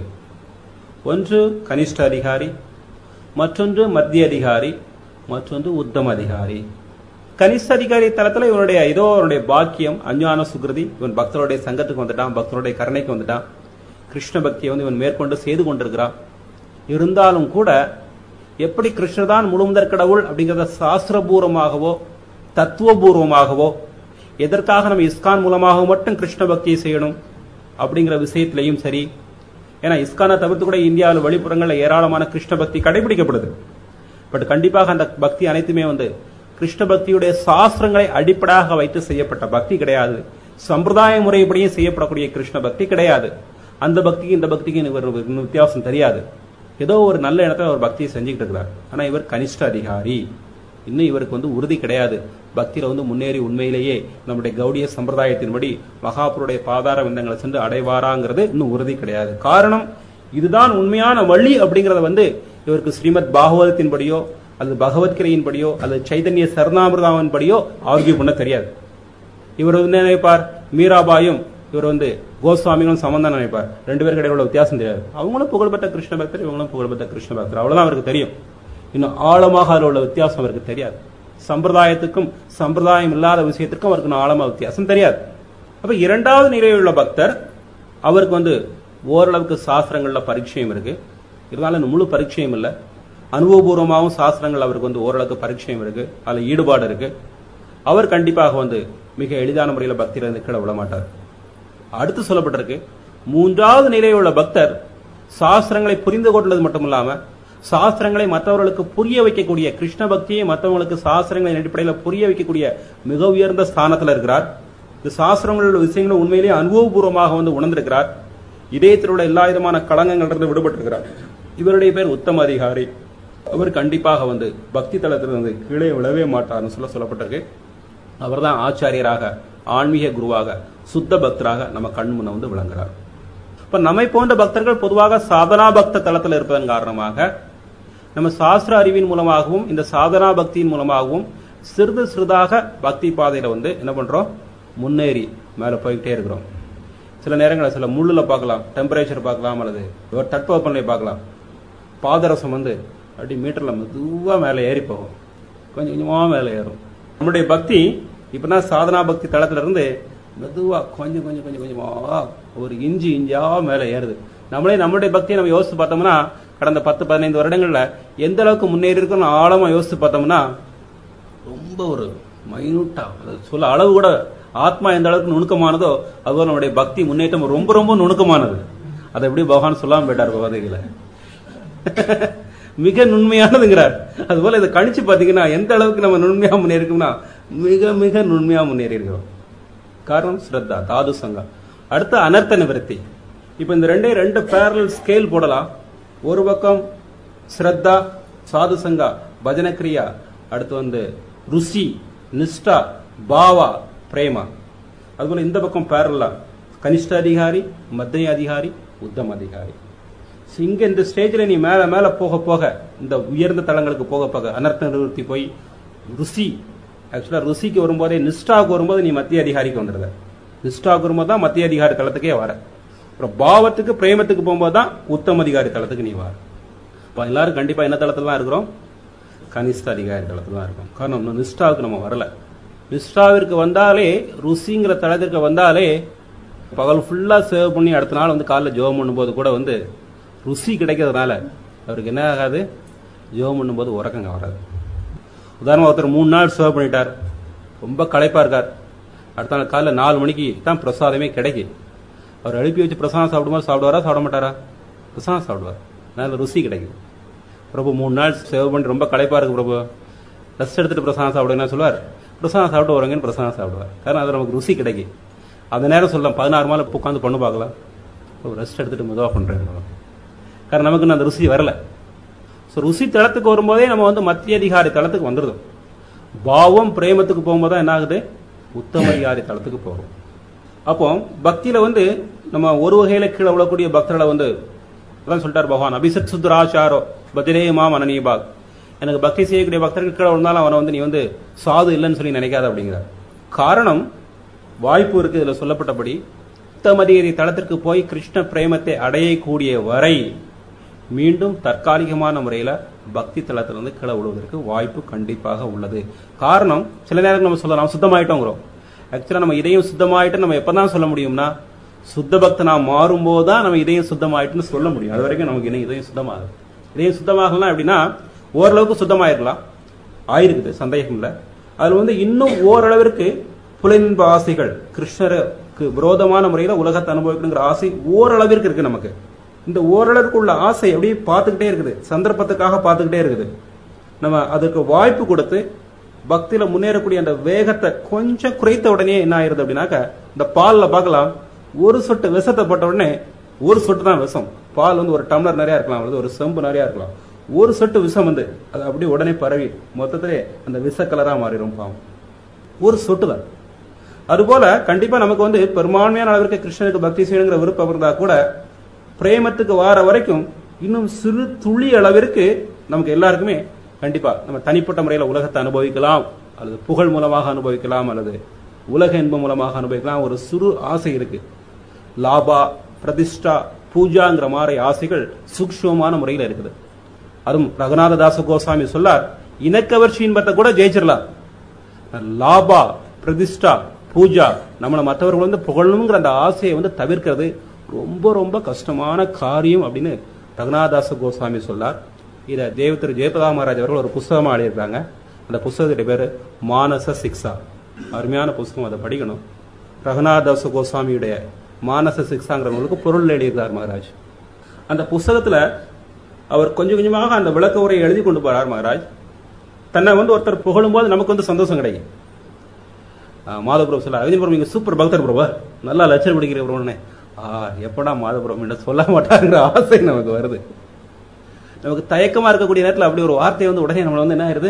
ஒன்று கனிஷ்ட அதிகாரி மற்றொன்று மத்திய அதிகாரி மற்றொன்று உத்தம அதிகாரி கனிஷ்ட அதிகாரி தளத்துல இவனுடைய ஏதோ அவனுடைய பாக்கியம் அஞ்ஞான சுகிருதி இவன் பக்தருடைய சங்கத்துக்கு வந்துட்டான் பக்தருடைய கருணைக்கு வந்துட்டான் கிருஷ்ண பக்தியை வந்து இவன் மேற்கொண்டு செய்து கொண்டிருக்கிறான் இருந்தாலும் கூட எப்படி கிருஷ்ணதான் முழுமுதற் கடவுள் அப்படிங்கிறத சாஸ்திரபூர்வமாகவோ தத்துவபூர்வமாகவோ எதற்காக நம்ம இஸ்கான் மூலமாக மட்டும் கிருஷ்ண பக்தியை செய்யணும் அப்படிங்கிற விஷயத்திலையும் சரி ஏன்னா இஸ்கானை தவிர்த்து கூட இந்தியாவில் வெளிப்புறங்களில் ஏராளமான கிருஷ்ண பக்தி கடைபிடிக்கப்படுது பட் கண்டிப்பாக அந்த பக்தி அனைத்துமே வந்து கிருஷ்ண பக்தியுடைய சாஸ்திரங்களை அடிப்படையாக வைத்து செய்யப்பட்ட பக்தி கிடையாது சம்பிரதாய முறைப்படியும் செய்யப்படக்கூடிய கிருஷ்ண பக்தி கிடையாது அந்த பக்திக்கு இந்த பக்திக்கு எனக்கு ஒரு ஒரு வித்தியாசம் தெரியாது ஏதோ ஒரு நல்ல இடத்துல ஒரு பக்தியை செஞ்சுக்கிட்டு இருக்கிறார் ஆனா இவர் கனிஷ்ட அதிகாரி இன்னும் இவருக்கு வந்து உறுதி கிடையாது பக்தியில வந்து முன்னேறி உண்மையிலேயே நம்முடைய கௌடிய சம்பிரதாயத்தின்படி மகாபுருடைய பாதார விந்தங்களை சென்று அடைவாராங்கிறது இன்னும் உறுதி கிடையாது காரணம் இதுதான் உண்மையான வழி அப்படிங்கறத வந்து இவருக்கு ஸ்ரீமத் பாகவதத்தின்படியோ அல்லது பகவத்கீதையின்படியோ அல்லது சைதன்ய சரணாமிரதாவின்படியோ ஆர்கியூ பண்ண தெரியாது இவர் வந்து என்ன நினைப்பார் மீராபாயும் இவர் வந்து கோஸ்வாமிகளும் சம்பந்தம் நினைப்பார் ரெண்டு பேருக்கு இடையில உள்ள வித்தியாசம் தெரியாது அவங்களும் புகழ்பெற்ற கிருஷ்ண பக்தர் இவங்களும் புகழ்பெற்ற கிருஷ்ண பக்தர் அவ்வளவுதான் அவருக்கு தெரியும் இன்னும் ஆழமாக அதில் உள்ள வித்தியாசம் அவருக்கு தெரியாது சம்பிரதாயத்துக்கும் சம்பிரதாயம் இல்லாத விஷயத்திற்கும் அவருக்கு இன்னும் ஆழமா வித்தியாசம் தெரியாது அப்ப இரண்டாவது நிலையில் உள்ள பக்தர் அவருக்கு வந்து ஓரளவுக்கு சாஸ்திரங்கள்ல பரிச்சயம் இருக்கு இருந்தாலும் இன்னும் முழு பரிச்சயம் இல்லை அனுபவபூர்வமாகவும் சாஸ்திரங்கள் அவருக்கு வந்து ஓரளவுக்கு பரிச்சயம் இருக்கு அதுல ஈடுபாடு இருக்கு அவர் கண்டிப்பாக வந்து மிக எளிதான முறையில் பக்தியில இருந்து கீழே விட மாட்டார் அடுத்து சொல்லப்பட்டிருக்கு மூன்றாவது நிலையில் உள்ள பக்தர் சாஸ்திரங்களை புரிந்து கொண்டது மட்டும் இல்லாம சாஸ்திரங்களை மற்றவர்களுக்கு புரிய வைக்கக்கூடிய கிருஷ்ண பக்தியை மற்றவங்களுக்கு சாஸ்திரங்களின் அடிப்படையில் புரிய வைக்கக்கூடிய மிக உயர்ந்த ஸ்தானத்தில் இருக்கிறார் இந்த சாஸ்திரங்களோட விஷயங்களை உண்மையிலேயே அனுபவபூர்வமாக வந்து உணர்ந்திருக்கிறார் இதயத்தில் உள்ள எல்லா விதமான களங்கங்களிலிருந்து விடுபட்டிருக்கிறார் இவருடைய பேர் உத்தம அதிகாரி அவர் கண்டிப்பாக வந்து பக்தி தளத்திலிருந்து கீழே விழவே மாட்டார்னு சொல்ல சொல்லப்பட்டிருக்கு அவர்தான் ஆச்சாரியராக ஆன்மீக குருவாக சுத்த பக்தராக நம்ம கண் முன்ன வந்து விளங்குறார் இப்ப நம்மை போன்ற பக்தர்கள் பொதுவாக சாதனா பக்த தளத்தில் இருப்பதன் காரணமாக நம்ம சாஸ்திர அறிவின் மூலமாகவும் இந்த சாதனா பக்தியின் மூலமாகவும் சிறிது சிறிதாக பக்தி பாதையில வந்து என்ன பண்றோம் முன்னேறி மேல போய்கிட்டே இருக்கிறோம் சில நேரங்களில் சில முள்ளுல பார்க்கலாம் டெம்பரேச்சர் பார்க்கலாம் அல்லது ஒரு தட்பவெப்பநிலை பார்க்கலாம் பாதரசம் வந்து அப்படி மீட்டர்ல மெதுவா மேலே ஏறி போகும் கொஞ்சம் கொஞ்சமா மேலே ஏறும் நம்முடைய பக்தி இப்பதான் சாதனா பக்தி தளத்துல இருந்து மெதுவா கொஞ்சம் கொஞ்சம் கொஞ்சம் கொஞ்சமா ஒரு இஞ்சி இஞ்சா மேலே ஏறுது நம்மளே நம்மளுடைய பக்தியை நம்ம யோசிச்சு பார்த்தோம்னா கடந்த பத்து பதினைந்து வருடங்கள்ல எந்த அளவுக்கு முன்னேறி இருக்கோம்னு ஆழமா யோசிச்சு பார்த்தோம்னா ரொம்ப ஒரு மைனூட்டா சொல்ல அளவு கூட ஆத்மா எந்த அளவுக்கு நுணுக்கமானதோ அதுபோல நம்முடைய பக்தி முன்னேற்றம் ரொம்ப ரொம்ப நுணுக்கமானது அதை எப்படி பகவான் சொல்லாம போயிட்டார் பகவதைகளை மிக நுண்மையானதுங்கிறார் அதுபோல இதை கணிச்சு பாத்தீங்கன்னா எந்த அளவுக்கு நம்ம நுண்மையா முன்னேறிக்கோம்னா மிக மிக நுண்மையா முன்னேறி இருக்கிறோம் காரணம் ஸ்ரத்தா தாது சங்கம் அடுத்து அனர்த்த நிவர்த்தி இப்ப இந்த ரெண்டே ரெண்டு பேரல் ஸ்கேல் போடலாம் ஒரு பக்கம் ஸ்ரத்தா சாது சங்கா பஜன கிரியா அடுத்து வந்து ருசி நிஷ்டா பாவா பிரேமா அதுபோல இந்த பக்கம் பேரலா கனிஷ்ட அதிகாரி மத்திய அதிகாரி உத்தம அதிகாரி So, இங்க இந்த ஸ்டேஜ்ல நீ மேல மேல போக போக இந்த உயர்ந்த தளங்களுக்கு போக போக அனர்த்த நிவர்த்தி போய் ருசி ஆக்சுவலா ருசிக்கு வரும்போதே நிஷ்டாவுக்கு வரும்போது நீ மத்திய அதிகாரிக்கு வந்துடுத நிஷ்டாவுக்கு வரும்போது தான் மத்திய அதிகாரி தளத்துக்கே வர அப்புறம் பாவத்துக்கு பிரேமத்துக்கு போகும்போது தான் உத்தம அதிகாரி தளத்துக்கு நீ வர இப்போ எல்லாரும் கண்டிப்பா என்ன தளத்துல தான் இருக்கிறோம் கனிஷ்ட அதிகாரி தளத்துல தான் இருக்கோம் காரணம் இன்னும் நிஷ்டாவுக்கு நம்ம வரல நிஷ்டாவிற்கு வந்தாலே ருசிங்கிற தளத்திற்கு வந்தாலே பகல் ஃபுல்லா சேவ் பண்ணி அடுத்த நாள் வந்து காலைல ஜோம் பண்ணும்போது கூட வந்து ருசி கிடைக்கிறதுனால அவருக்கு என்ன ஆகாது ஜோம் பண்ணும்போது உறக்கங்க வராது உதாரணமா ஒருத்தர் மூணு நாள் சேவ் பண்ணிட்டார் ரொம்ப களைப்பா இருக்கார் அடுத்த நாள் காலைல நாலு மணிக்கு தான் பிரசாதமே கிடைக்கும் அவர் எழுப்பி வச்சு பிரசாதம் சாப்பிடும்போது சாப்பிடுவாரா சாப்பிட மாட்டாரா பிரசாதம் சாப்பிடுவார் அதனால ருசி கிடைக்குது பிரபு மூணு நாள் சேவ் பண்ணி ரொம்ப களைப்பா இருக்கு பிரபு ரெஸ்ட் எடுத்துட்டு பிரசாதம் சாப்பிடுங்கன்னா சொல்லுவார் பிரசாதம் சாப்பிட்டு வரங்கன்னு பிரசாதம் சாப்பிடுவார் காரணம் அது நமக்கு ருசி கிடைக்கும் அந்த நேரம் சொல்லலாம் பதினாறு மாலை உட்காந்து பண்ணு பார்க்கலாம் ரெஸ்ட் எடுத்துட்டு மெதுவாக பண்றேன் காரணம் நமக்கு இன்னும் அந்த ருசி வரல ஸோ ருசி தளத்துக்கு வரும்போதே நம்ம வந்து மத்திய அதிகாரி தளத்துக்கு வந்துடுது பாவம் பிரேமத்துக்கு போகும்போது தான் என்ன ஆகுது உத்தம அதிகாரி தளத்துக்கு போகிறோம் அப்போ பக்தியில வந்து நம்ம ஒரு வகையில கீழே விழக்கூடிய பக்தர்களை வந்து அதான் சொல்லிட்டார் பகவான் அபிசத் சுத்ராச்சாரோ பஜரே மாம் அனநீபாக் எனக்கு பக்தி செய்யக்கூடிய பக்தர்கள் கீழே விழுந்தாலும் அவனை வந்து நீ வந்து சாது இல்லைன்னு சொல்லி நினைக்காத அப்படிங்கிறார் காரணம் வாய்ப்பு இருக்கு இதுல சொல்லப்பட்டபடி உத்தமதிகரி தளத்திற்கு போய் கிருஷ்ண பிரேமத்தை அடையக்கூடிய வரை மீண்டும் தற்காலிகமான முறையில பக்தி தளத்திலிருந்து கீழே விழுவதற்கு வாய்ப்பு கண்டிப்பாக உள்ளது காரணம் சில நேரம் நம்ம சொல்லலாம் சுத்தமாயிட்டோங்கிறோம் ஆக்சுவலா நம்ம இதையும் சுத்தமாயிட்டு நம்ம எப்பதான் சொல்ல முடியும்னா சுத்த பக்தனா மாறும்போது தான் நம்ம இதையும் சுத்தமாயிட்டுன்னு சொல்ல முடியும் அது வரைக்கும் நமக்கு இன்னும் இதையும் சுத்தமாகுது இதையும் சுத்தமாகலாம் அப்படின்னா ஓரளவுக்கு சுத்தமாயிருக்கலாம் ஆயிருக்குது சந்தேகம் இல்லை அதுல வந்து இன்னும் ஓரளவிற்கு புலனின்ப ஆசைகள் கிருஷ்ணருக்கு விரோதமான முறையில உலகத்தை அனுபவிக்கணுங்கிற ஆசை ஓரளவிற்கு இருக்கு நமக்கு இந்த ஓரளவுக்கு உள்ள ஆசை அப்படியே பார்த்துக்கிட்டே இருக்குது சந்தர்ப்பத்துக்காக பார்த்துக்கிட்டே இருக்குது நம்ம அதுக்கு வாய்ப்பு கொடுத்து பக்தியில முன்னேறக்கூடிய அந்த வேகத்தை கொஞ்சம் குறைத்த உடனே என்ன ஆயிருது அப்படின்னாக்க இந்த பால்ல பார்க்கலாம் ஒரு சொட்டு விஷத்தை போட்ட உடனே ஒரு சொட்டு தான் விஷம் பால் வந்து ஒரு டம்ளர் நிறைய இருக்கலாம் அல்லது ஒரு செம்பு நிறைய இருக்கலாம் ஒரு சொட்டு விஷம் வந்து அது அப்படியே உடனே பரவி மொத்தத்திலே அந்த விஷ கலரா மாறிடும் பாவம் ஒரு சொட்டு தான் அதுபோல கண்டிப்பா நமக்கு வந்து பெரும்பான்மையான அளவிற்கு கிருஷ்ணனுக்கு பக்தி செய்யணுங்கிற விருப்பம் இருந்தா கூட பிரேமத்துக்கு வார வரைக்கும் இன்னும் சிறு துளி அளவிற்கு நமக்கு எல்லாருக்குமே கண்டிப்பா நம்ம தனிப்பட்ட முறையில் உலகத்தை அனுபவிக்கலாம் அல்லது புகழ் மூலமாக அனுபவிக்கலாம் அல்லது உலக இன்பம் மூலமாக அனுபவிக்கலாம் ஒரு சிறு ஆசை இருக்கு லாபா பிரதிஷ்டா பூஜாங்கிற மாதிரி ஆசைகள் சூக்ஷ்மமான முறையில் இருக்குது அதுவும் ரகுநாததாச கோசாமி சொல்லார் இனக்கவர்ச்சி இன்பத்தை கூட ஜெயிச்சிடலாம் லாபா பிரதிஷ்டா பூஜா நம்மளை மற்றவர்கள் வந்து புகழணுங்கிற அந்த ஆசையை வந்து தவிர்க்கிறது ரொம்ப ரொம்ப கஷ்டமான காரியம் அப்படின்னு ரகுநாதாச கோசாமி சொல்லார் இதை தேவத்திரு ஜெயபிரதா மகாராஜ் அவர்கள் ஒரு புஸ்தகமா எழுதியிருக்காங்க அந்த புஸ்தகத்துடைய பேரு மானச சிக்ஷா அருமையான புஸ்தகம் அதை படிக்கணும் ரகுநாதாச கோசாமியுடைய மானச சிக்ஷாங்கிற நூலுக்கு பொருள் எழுதியிருக்கார் மகாராஜ் அந்த புஸ்தகத்துல அவர் கொஞ்சம் கொஞ்சமாக அந்த விளக்க உரையை எழுதி கொண்டு போறார் மகாராஜ் தன்னை வந்து ஒருத்தர் புகழும் போது நமக்கு வந்து சந்தோஷம் கிடைக்கும் மாதபுரம் சொல்ல அவிஜன்புரம் இங்க சூப்பர் பக்தர் பிரபா நல்லா லட்சம் பிடிக்கிற பிரபுனே ஆ எப்படா மாதபுரம் என்ன சொல்ல மாட்டாங்கிற ஆசை நமக்கு வருது நமக்கு தயக்கமா இருக்கக்கூடிய நேரத்தில் அப்படி ஒரு வார்த்தை வந்து உடனே நம்மள வந்து என்ன ஆயிருது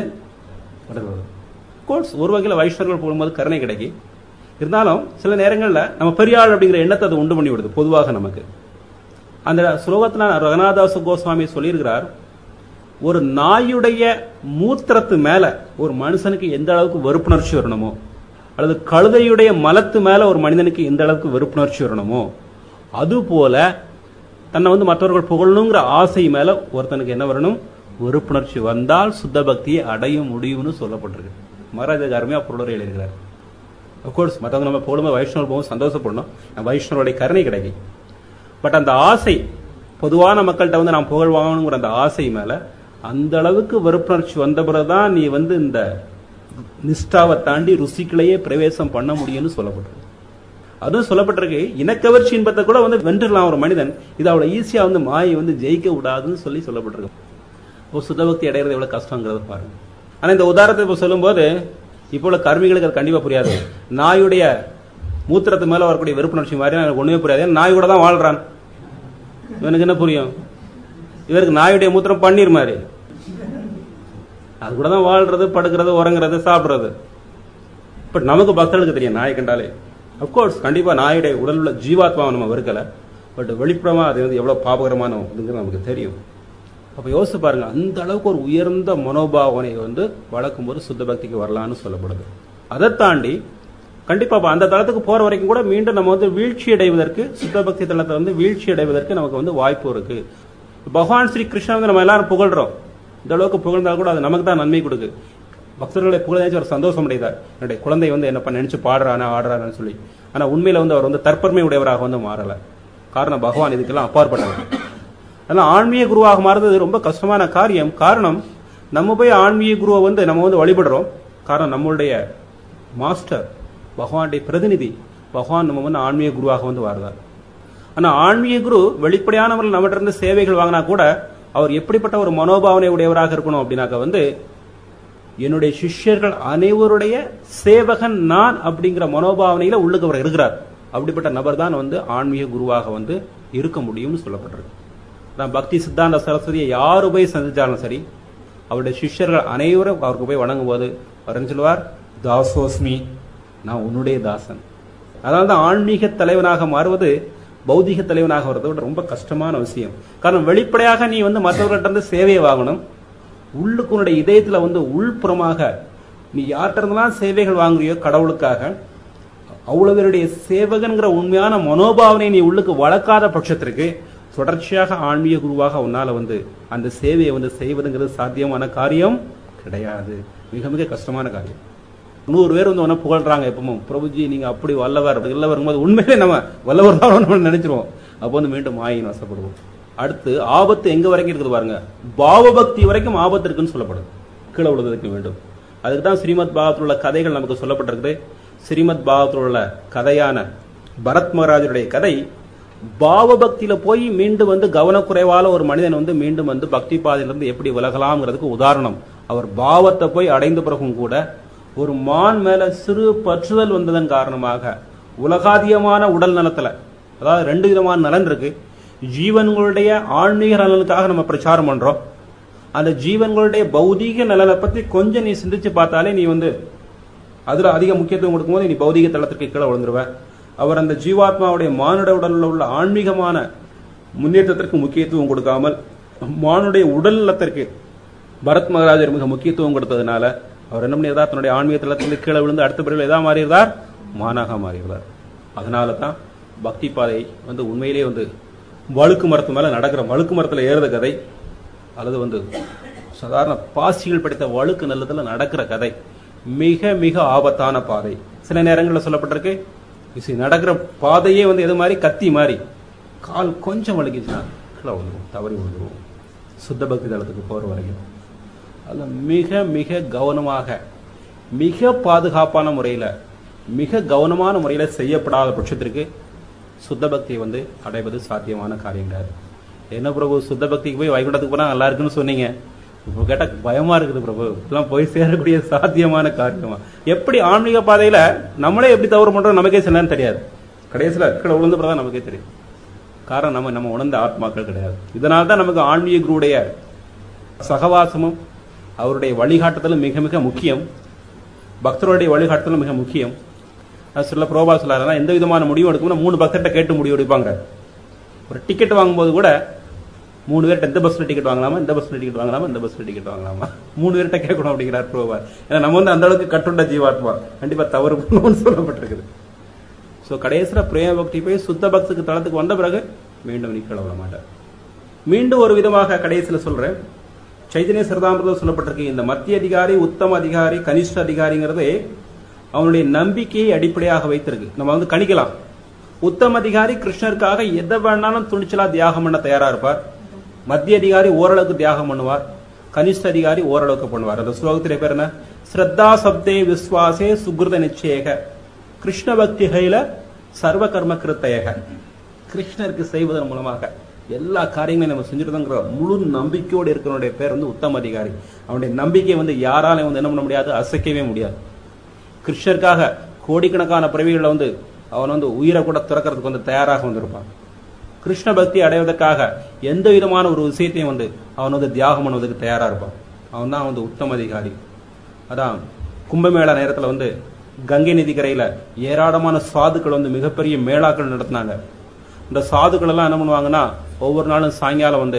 கோர்ஸ் ஒரு வகையில் வைஷ்ணவர்கள் போகும்போது கருணை கிடைக்கும் இருந்தாலும் சில நேரங்களில் நம்ம பெரியாள் அப்படிங்கிற எண்ணத்தை அது உண்டு பண்ணி விடுது பொதுவாக நமக்கு அந்த ஸ்லோகத்தில் ரகநாதாச கோஸ்வாமி சொல்லியிருக்கிறார் ஒரு நாயுடைய மூத்திரத்து மேல ஒரு மனுஷனுக்கு எந்த அளவுக்கு வெறுப்புணர்ச்சி வரணுமோ அல்லது கழுதையுடைய மலத்து மேல ஒரு மனிதனுக்கு எந்த அளவுக்கு வெறுப்புணர்ச்சி வரணுமோ அதுபோல தன்னை வந்து மற்றவர்கள் புகழணுங்கிற ஆசை மேல ஒருத்தனுக்கு என்ன வரணும் வெறுப்புணர்ச்சி வந்தால் சுத்த பக்தியை அடைய முடியும்னு சொல்லப்பட்டிருக்கு மகாராஜா அருமையா பொருளரை எழுதுகிறார் அப்கோர்ஸ் மற்றவங்க நம்ம புகழுமே வைஷ்ணவர் போகும் சந்தோஷப்படணும் வைஷ்ணவருடைய கருணை கிடைக்கும் பட் அந்த ஆசை பொதுவான மக்கள்கிட்ட வந்து நான் புகழ் வாங்கணுங்கிற அந்த ஆசை மேல அந்த அளவுக்கு வெறுப்புணர்ச்சி வந்த பிறகுதான் நீ வந்து இந்த நிஷ்டாவை தாண்டி ருசிகளையே பிரவேசம் பண்ண முடியும்னு சொல்லப்பட்டிருக்கு அதுவும் சொல்லப்பட்டிருக்கு இனக்கவர்ச்சி இன்பத்தை கூட வந்து வென்றுடலாம் ஒரு மனிதன் இது அவ்வளவு ஈஸியா வந்து மாயை வந்து ஜெயிக்க விடாதுன்னு சொல்லி சொல்லப்பட்டிருக்கு ஒரு சுத்தபக்தி அடைகிறது எவ்வளவு கஷ்டங்கிறத பாருங்க ஆனா இந்த உதாரணத்தை இப்போ சொல்லும்போது இப்போ உள்ள கர்மிகளுக்கு அது கண்டிப்பா புரியாது நாயுடைய மூத்திரத்து மேல வரக்கூடிய வெறுப்புணர்ச்சி மாதிரி எனக்கு ஒண்ணுமே புரியாது ஏன்னா நாய் கூட தான் வாழ்றான் இவனுக்கு என்ன புரியும் இவருக்கு நாயுடைய மூத்திரம் பன்னீர் மாதிரி அது கூட தான் வாழ்றது படுக்கிறது உறங்குறது சாப்பிடுறது பட் நமக்கு பக்தர்களுக்கு தெரியும் நாய் கண்டாலே அப்கோர்ஸ் கண்டிப்பா நாயுடைய உடல் உள்ள ஜீவாத்மாவை நம்ம வெறுக்கல பட் வெளிப்புறமா அது வந்து எவ்வளவு பாபகரமான இதுங்கிறது நமக்கு தெரியும் அப்ப யோசிச்சு பாருங்க அந்த அளவுக்கு ஒரு உயர்ந்த மனோபாவனை வந்து வளர்க்கும் போது சுத்த பக்திக்கு வரலாம்னு சொல்லப்படுது அதை தாண்டி கண்டிப்பா அப்ப அந்த தளத்துக்கு போற வரைக்கும் கூட மீண்டும் நம்ம வந்து வீழ்ச்சி அடைவதற்கு சுத்த பக்தி தளத்தை வந்து வீழ்ச்சி அடைவதற்கு நமக்கு வந்து வாய்ப்பு இருக்கு பகவான் ஸ்ரீ கிருஷ்ணா வந்து நம்ம எல்லாரும் புகழ்றோம் இந்த அளவுக்கு புகழ்ந்தால் கூட அது நமக்கு தான் நன்மை கொடுக்கு பக்தர்களை புகழாச்சும் ஒரு சந்தோஷம் அடைந்தார் என்னுடைய குழந்தை வந்து என்ன பண்ண நினைச்சு பாடுறானே ஆடுறான்னு சொல்லி ஆனா உண்மையில வந்து அவர் வந்து தற்பெருமை உடையவராக வந்து மாறல காரணம் பகவான் இதுக்கெல்லாம் அப்பாற்பட்டவர் அதனால ஆன்மீக குருவாக மாறுறது ரொம்ப கஷ்டமான காரியம் காரணம் நம்ம போய் ஆன்மீக குருவை வந்து நம்ம வந்து வழிபடுறோம் காரணம் நம்மளுடைய மாஸ்டர் பகவானுடைய பிரதிநிதி பகவான் நம்ம வந்து ஆன்மீக குருவாக வந்து வாழ்றார் ஆனா ஆன்மீக குரு வெளிப்படையானவர்கள் நம்மகிட்ட இருந்து சேவைகள் வாங்கினா கூட அவர் எப்படிப்பட்ட ஒரு மனோபாவனை உடையவராக இருக்கணும் அப்படின்னாக்க வந்து என்னுடைய சிஷ்யர்கள் அனைவருடைய சேவகன் நான் அப்படிங்கிற மனோபாவனையில உள்ளுக்கு அவர் இருக்கிறார் அப்படிப்பட்ட நபர் தான் வந்து ஆன்மீக குருவாக வந்து இருக்க முடியும்னு சொல்லப்பட்டிருக்கு நான் பக்தி சித்தாந்த சரஸ்வதியை யாரு போய் சந்திச்சாலும் சரி அவருடைய சிஷ்யர்கள் அனைவரும் அவருக்கு போய் வணங்கும் போது அவர் என்ன சொல்லுவார் தாசோஸ்மி நான் உன்னுடைய தாசன் அதனால தான் ஆன்மீக தலைவனாக மாறுவது பௌதிக தலைவனாக வரதை விட ரொம்ப கஷ்டமான விஷயம் காரணம் வெளிப்படையாக நீ வந்து மற்றவர்கிட்ட இருந்து சேவையை வாங்கணும் உள்ளுக்கு உன்னுடைய இதயத்துல வந்து உள்புறமாக நீ யார்கிட்ட இருந்தெல்லாம் சேவைகள் வாங்குறியோ கடவுளுக்காக அவ்வளவு பேருடைய சேவகன்கிற உண்மையான மனோபாவனை நீ உள்ளுக்கு வளர்க்காத பட்சத்திற்கு தொடர்ச்சியாக ஆன்மீக குருவாக உன்னால வந்து அந்த சேவையை வந்து செய்வதுங்கிறது சாத்தியமான காரியம் கிடையாது மிக மிக கஷ்டமான காரியம் நூறு பேர் வந்து உன புகழ்றாங்க எப்பவும் பிரபுஜி நீங்க அப்படி வல்லவர் இல்லவர் போது உண்மையிலே நம்ம வல்லவர் தான் நம்ம நினைச்சிருவோம் அப்போ வந்து மீண்டும் மாயின் வசப்படுவோம் அடுத்து ஆபத்து எங்க வரைக்கும் இருக்குது பாருங்க பாவபக்தி வரைக்கும் ஆபத்து இருக்குன்னு சொல்லப்படுது கீழே விழுவதற்கு வேண்டும் அதுக்கு தான் ஸ்ரீமத் பாகத்தில் உள்ள கதைகள் நமக்கு சொல்லப்பட்டிருக்குது ஸ்ரீமத் பாகத்தில் உள்ள கதையான பரத் மகாராஜருடைய கதை பாவபக்தியில போய் மீண்டும் வந்து கவனக்குறைவால ஒரு மனிதன் வந்து மீண்டும் வந்து பக்தி பாதையிலிருந்து எப்படி விலகலாம்ங்கிறதுக்கு உதாரணம் அவர் பாவத்தை போய் அடைந்த பிறகும் கூட ஒரு மான் மேல சிறு பற்றுதல் வந்ததன் காரணமாக உலகாதியமான உடல் நலத்துல அதாவது ரெண்டு விதமான நலன் இருக்கு ஜீவன்களுடைய ஆன்மீக நலனுக்காக நம்ம பிரச்சாரம் பண்றோம் அந்த ஜீவன்களுடைய பௌதீக நலனை பத்தி கொஞ்சம் நீ சிந்திச்சு பார்த்தாலே நீ வந்து அதுல அதிக முக்கியத்துவம் கொடுக்கும்போது நீ பௌதீக தளத்திற்கு கீழே விழுந்துருவ அவர் அந்த ஜீவாத்மாவுடைய மானுட உடலில் உள்ள ஆன்மீகமான முன்னேற்றத்திற்கு முக்கியத்துவம் கொடுக்காமல் மானுடைய உடல் நலத்திற்கு பரத் மகாராஜர் மிக முக்கியத்துவம் கொடுத்ததுனால அவர் என்ன பண்ணியிருந்தார் தன்னுடைய ஆன்மீக தளத்தில் கீழே விழுந்து அடுத்த பிறகு எதா மாறியிருந்தார் மானாக மாறியிருந்தார் அதனால தான் பக்தி பாதை வந்து உண்மையிலேயே வந்து வழுக்கு மரத்து மேல நடக்கிற வழுக்கு மரத்துல ஏறுத கதை அல்லது வந்து சாதாரண பாசிகள் படித்த வழுக்கு நல்லதுல நடக்கிற கதை மிக மிக ஆபத்தான பாதை சில நேரங்களில் சொல்லப்பட்டிருக்கு இது நடக்கிற பாதையே வந்து எது மாதிரி கத்தி மாதிரி கால் கொஞ்சம் வழுக்கிச்சுன்னா கீழே விழுந்துரும் தவறி விழுந்துருவோம் சுத்த பக்தி தளத்துக்கு போற வரைக்கும் அதில் மிக மிக கவனமாக மிக பாதுகாப்பான முறையில் மிக கவனமான முறையில் செய்யப்படாத பட்சத்திற்கு சுத்த பக்தியை வந்து அடைவது சாத்தியமான காரியம் கிடையாது என்ன பிரபு சுத்த பக்திக்கு போய் வைகுண்டத்துக்கு போனா நல்லா இருக்குன்னு சொன்னீங்க இப்போ கேட்டா பயமா இருக்குது பிரபு இதெல்லாம் போய் சேரக்கூடிய சாத்தியமான காரியமா எப்படி ஆன்மீக பாதையில நம்மளே எப்படி தவறு பண்றோம் நமக்கே சில நேரம் தெரியாது கடைசியில் கீழே விழுந்து தான் நமக்கே தெரியும் காரணம் நம்ம நம்ம உணர்ந்த ஆத்மாக்கள் கிடையாது இதனால தான் நமக்கு ஆன்மீக குருடைய சகவாசமும் அவருடைய வழிகாட்டுதலும் மிக மிக முக்கியம் பக்தருடைய வழிகாட்டுதலும் மிக முக்கியம் அது சொல்ல புரோபா சொல்லாருன்னா எந்த விதமான முடிவு எடுக்கணும்னா மூணு பக்தர்கிட்ட கேட்டு முடிவு எடுப்பாங்க ஒரு டிக்கெட் வாங்கும்போது கூட மூணு பேர்ட்ட இந்த பஸ்ல டிக்கெட் வாங்கலாமா இந்த பஸ்ல டிக்கெட் வாங்கலாமா இந்த பஸ்ல டிக்கெட் வாங்கலாமா மூணு பேர்ட்ட கேட்கணும் அப்படிங்கிறார் ப்ரோவார் ஏன்னா நம்ம வந்து அந்த அளவுக்கு கட்டுண்ட ஜீவாத்மா கண்டிப்பா தவறு பண்ணுவோம்னு சொல்லப்பட்டிருக்குது சோ கடைசியில பிரேம பக்தி போய் சுத்த பக்திக்கு தளத்துக்கு வந்த பிறகு மீண்டும் நிக்கல விட மாட்டார் மீண்டும் ஒரு விதமாக கடைசியில சொல்றேன் சைதன்ய சரதாமிரதம் சொல்லப்பட்டிருக்கு இந்த மத்திய அதிகாரி உத்தம அதிகாரி கனிஷ்ட அதிகாரிங்கிறது அவனுடைய நம்பிக்கையை அடிப்படையாக வைத்திருக்கு நம்ம வந்து கணிக்கலாம் உத்தம அதிகாரி கிருஷ்ணருக்காக எதை வேணாலும் துணிச்சலா தியாகம் பண்ண தயாரா இருப்பார் மத்திய அதிகாரி ஓரளவுக்கு தியாகம் பண்ணுவார் கனிஷ்ட அதிகாரி ஓரளவுக்கு பண்ணுவார் அந்த ஸ்லோகத்திலே பேர் என்ன ஸ்ரத்தா சப்தே விஸ்வாசே சுகிருத நிச்சயக கிருஷ்ண பக்திகையில சர்வ கர்ம கிருத்தயக கிருஷ்ணருக்கு செய்வதன் மூலமாக எல்லா காரியங்களையும் நம்ம செஞ்சுட்டு முழு நம்பிக்கையோடு இருக்கிறவனுடைய பேர் வந்து உத்தம அதிகாரி அவனுடைய நம்பிக்கை வந்து யாராலையும் வந்து என்ன பண்ண முடியாது அசைக்கவே முடியாது கிருஷ்ணருக்காக கோடிக்கணக்கான பிறவிகளை வந்து அவன் வந்து உயிரை கூட துறக்கிறதுக்கு வந்து தயாராக வந்திருப்பான் கிருஷ்ண பக்தி அடைவதற்காக எந்த விதமான ஒரு விஷயத்தையும் வந்து அவன் வந்து தியாகம் பண்ணுவதற்கு தயாரா இருப்பான் அவன் தான் வந்து உத்தம அதிகாரி அதான் கும்பமேளா நேரத்துல வந்து கங்கை நதிக்கரையில ஏராளமான சாதுக்கள் வந்து மிகப்பெரிய மேளாக்கள் நடத்தினாங்க இந்த சாதுக்கள் எல்லாம் என்ன பண்ணுவாங்கன்னா ஒவ்வொரு நாளும் சாயங்காலம் வந்து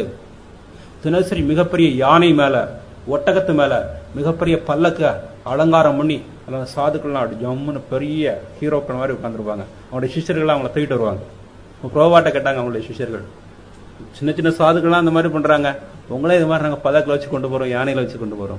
தினசரி மிகப்பெரிய யானை மேல ஒட்டகத்து மேல மிகப்பெரிய பல்லக்க அலங்காரம் பண்ணி அதில் சாதுக்கள்லாம் அப்படி ஜம்முன்னு பெரிய ஹீரோக்கள் மாதிரி உட்காந்துருப்பாங்க அவங்களுடைய சிஷ்யர்கள்லாம் அவங்கள தூக்கிட்டு வருவாங்க புரோவாட்ட கேட்டாங்க அவங்களுடைய சிஷ்யர்கள் சின்ன சின்ன சாதுக்கள்லாம் அந்த மாதிரி பண்றாங்க உங்களே இது மாதிரி நாங்கள் பதக்கில் வச்சு கொண்டு போறோம் யானையில வச்சு கொண்டு போறோம்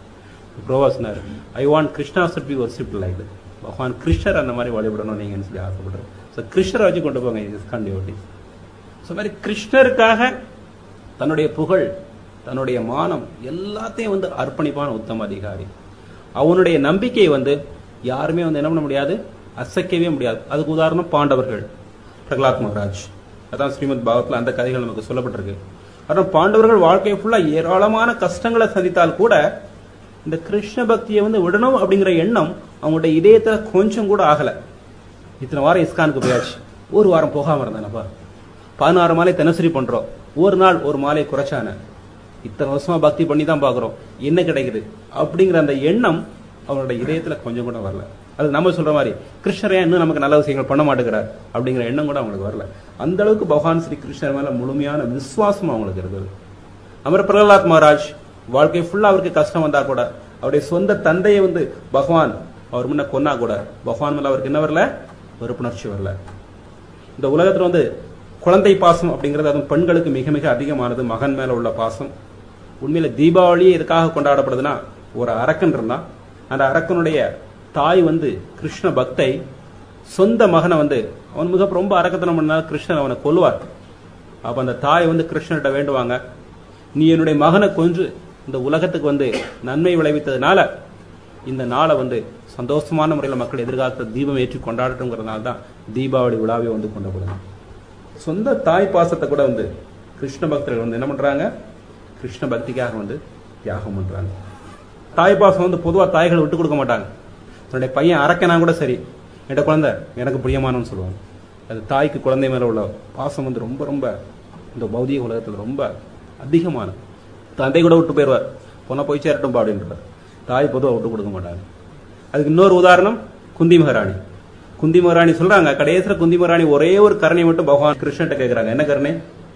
புரோவா சொன்னார் I want Krishna should be worship like Bhagavan Krishna அந்த மாதிரி வழிபடணும் நீங்கன்னு சொல்லி ஆசைப்படுறேன் ஸோ கிருஷ்ணரை வச்சு கொண்டு போங்க இஸ்கான் டிவோட்டிஸ் ஸோ மாதிரி கிருஷ்ணருக்காக தன்னுடைய புகழ் தன்னுடைய மானம் எல்லாத்தையும் வந்து அர்ப்பணிப்பான உத்தம அதிகாரி அவனுடைய நம்பிக்கையை வந்து யாருமே வந்து என்ன பண்ண முடியாது அசைக்கவே முடியாது அதுக்கு உதாரணம் பாண்டவர்கள் பிரகலாத் மகாராஜ் அதான் ஸ்ரீமத் பாகத்தில் அந்த கதைகள் நமக்கு சொல்லப்பட்டிருக்கு ஆனால் பாண்டவர்கள் வாழ்க்கை ஃபுல்லா ஏராளமான கஷ்டங்களை சந்தித்தால் கூட இந்த கிருஷ்ண பக்தியை வந்து விடணும் அப்படிங்கிற எண்ணம் அவங்களுடைய இதயத்துல கொஞ்சம் கூட ஆகல இத்தனை வாரம் இஸ்கானுக்கு போயாச்சு ஒரு வாரம் போகாம இருந்தேனப்பா பதினாறு மாலை தினசரி பண்றோம் ஒரு நாள் ஒரு மாலை குறைச்சான இத்தனை வருஷமா பக்தி பண்ணி தான் பாக்குறோம் என்ன கிடைக்குது அப்படிங்கிற அந்த எண்ணம் அவனுடைய இதயத்துல கொஞ்சம் கூட வரல அது நம்ம சொல்ற மாதிரி கிருஷ்ணர் ஏன் இன்னும் நமக்கு நல்ல விஷயங்கள் பண்ண மாட்டேங்கிறார் அப்படிங்கிற எண்ணம் கூட அவங்களுக்கு வரல அந்த அளவுக்கு பகவான் ஸ்ரீ கிருஷ்ணர் மேல முழுமையான விசுவாசம் அவங்களுக்கு இருந்தது அமர பிரகலாத் மகாராஜ் வாழ்க்கை ஃபுல்லா அவருக்கு கஷ்டம் வந்தா கூட அவருடைய சொந்த தந்தையை வந்து பகவான் அவர் முன்ன கொன்னா கூட பகவான் மேல அவருக்கு என்ன வரல வெறுப்புணர்ச்சி வரல இந்த உலகத்துல வந்து குழந்தை பாசம் அப்படிங்கிறது அதுவும் பெண்களுக்கு மிக மிக அதிகமானது மகன் மேல உள்ள பாசம் உண்மையில தீபாவளியே எதுக்காக கொண்டாடப்படுதுன்னா ஒரு அரக்கன் இருந்தான் அந்த அரக்கனுடைய தாய் வந்து கிருஷ்ண பக்தை சொந்த மகனை வந்து அவன் மிக ரொம்ப அரக்கத்தனம் பண்ணா கிருஷ்ணன் அவனை கொல்லுவார் அப்ப அந்த தாய் வந்து கிருஷ்ணர்கிட்ட வேண்டுவாங்க நீ என்னுடைய மகனை கொன்று இந்த உலகத்துக்கு வந்து நன்மை விளைவித்ததுனால இந்த நாளை வந்து சந்தோஷமான முறையில் மக்கள் எதிர்காலத்தில் தீபம் ஏற்றி கொண்டாடட்டுங்கிறதுனால தான் தீபாவளி விழாவே வந்து கொண்டாடுது சொந்த தாய் பாசத்தை கூட வந்து கிருஷ்ண பக்தர்கள் வந்து என்ன பண்றாங்க கிருஷ்ண பக்திக்காக வந்து தியாகம் பண்றாங்க தாய் பாசம் வந்து பொதுவாக தாய்கள் விட்டு கொடுக்க மாட்டாங்க தன்னுடைய பையன் அரக்கனா கூட சரி என்கிட்ட குழந்தை எனக்கு பிரியமானன்னு சொல்லுவாங்க அது தாய்க்கு குழந்தை மேல உள்ள பாசம் வந்து ரொம்ப ரொம்ப இந்த பௌதிக உலகத்தில் ரொம்ப அதிகமான தந்தை கூட விட்டு போயிடுவார் பொண்ணை போய் சேரட்டும்பா அப்படின்றார் தாய் பொதுவாக விட்டு கொடுக்க மாட்டாங்க அதுக்கு இன்னொரு உதாரணம் குந்தி மகாராணி குந்தி மகாராணி சொல்றாங்க கடைசியில குந்தி மகாராணி ஒரே ஒரு கருணை மட்டும் பகவான் கிருஷ்ணன்ட்ட கேட்கறாங்க என்ன கருணை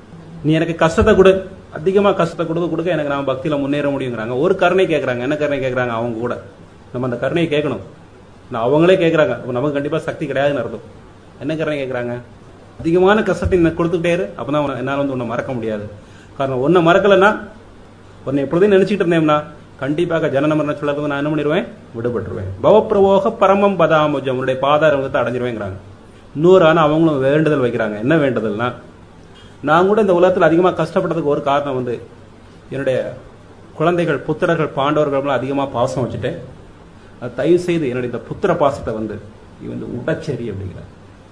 நீ எனக்கு கஷ்டத்தை கொடு அதிகமா கஷ்டத்தை கொடுக்க கொடுக்க எனக்கு நான் பக்தியில முன்னேற முடியுங்கிறாங்க ஒரு கருணை கேட்கறாங்க என்ன கருணை கேட்கறாங்க அவங்க கூட நம்ம அந்த கருணையை கேட்கணும் நான் அவங்களே கேட்கறாங்க அப்ப நமக்கு கண்டிப்பா சக்தி கிடையாதுன்னு அர்த்தம் என்ன கருணை கேட்கறாங்க அதிகமான கஷ்டத்தை எனக்கு கொடுத்துக்கிட்டே இரு அப்பதான் உன்னை- என்னால வந்து உன்னை மறக்க முடியாது காரணம் உன்னை மறக்கலைன்னா உன்னை எப்பொழுதும் நினைச்சிட்டு இருந்தேன்னா கண்டிப்பாக ஜனன மரண சொல்லறது நான் என்ன பண்ணிடுவேன் விடுபட்டுருவேன் பவப்பிரவோக பரமம் பதாமுஜம் உன்னுடைய பாதாரத்தை அடைஞ்சிருவேங்கிறாங்க இன்னொரு ஆனா அவங்களும் வேண்டுதல் வைக்கிறாங்க என்ன வேண்டுதல்னா நான் கூட இந்த உலகத்தில் அதிகமாக கஷ்டப்பட்டதுக்கு ஒரு காரணம் வந்து என்னுடைய குழந்தைகள் புத்திரர்கள் பாண்டவர்கள் அதிகமாக பாசம் வச்சுட்டேன் அது தயவு செய்து என்னுடைய இந்த புத்திர பாசத்தை வந்து இது வந்து உடச்சேரி அப்படிங்கிறார்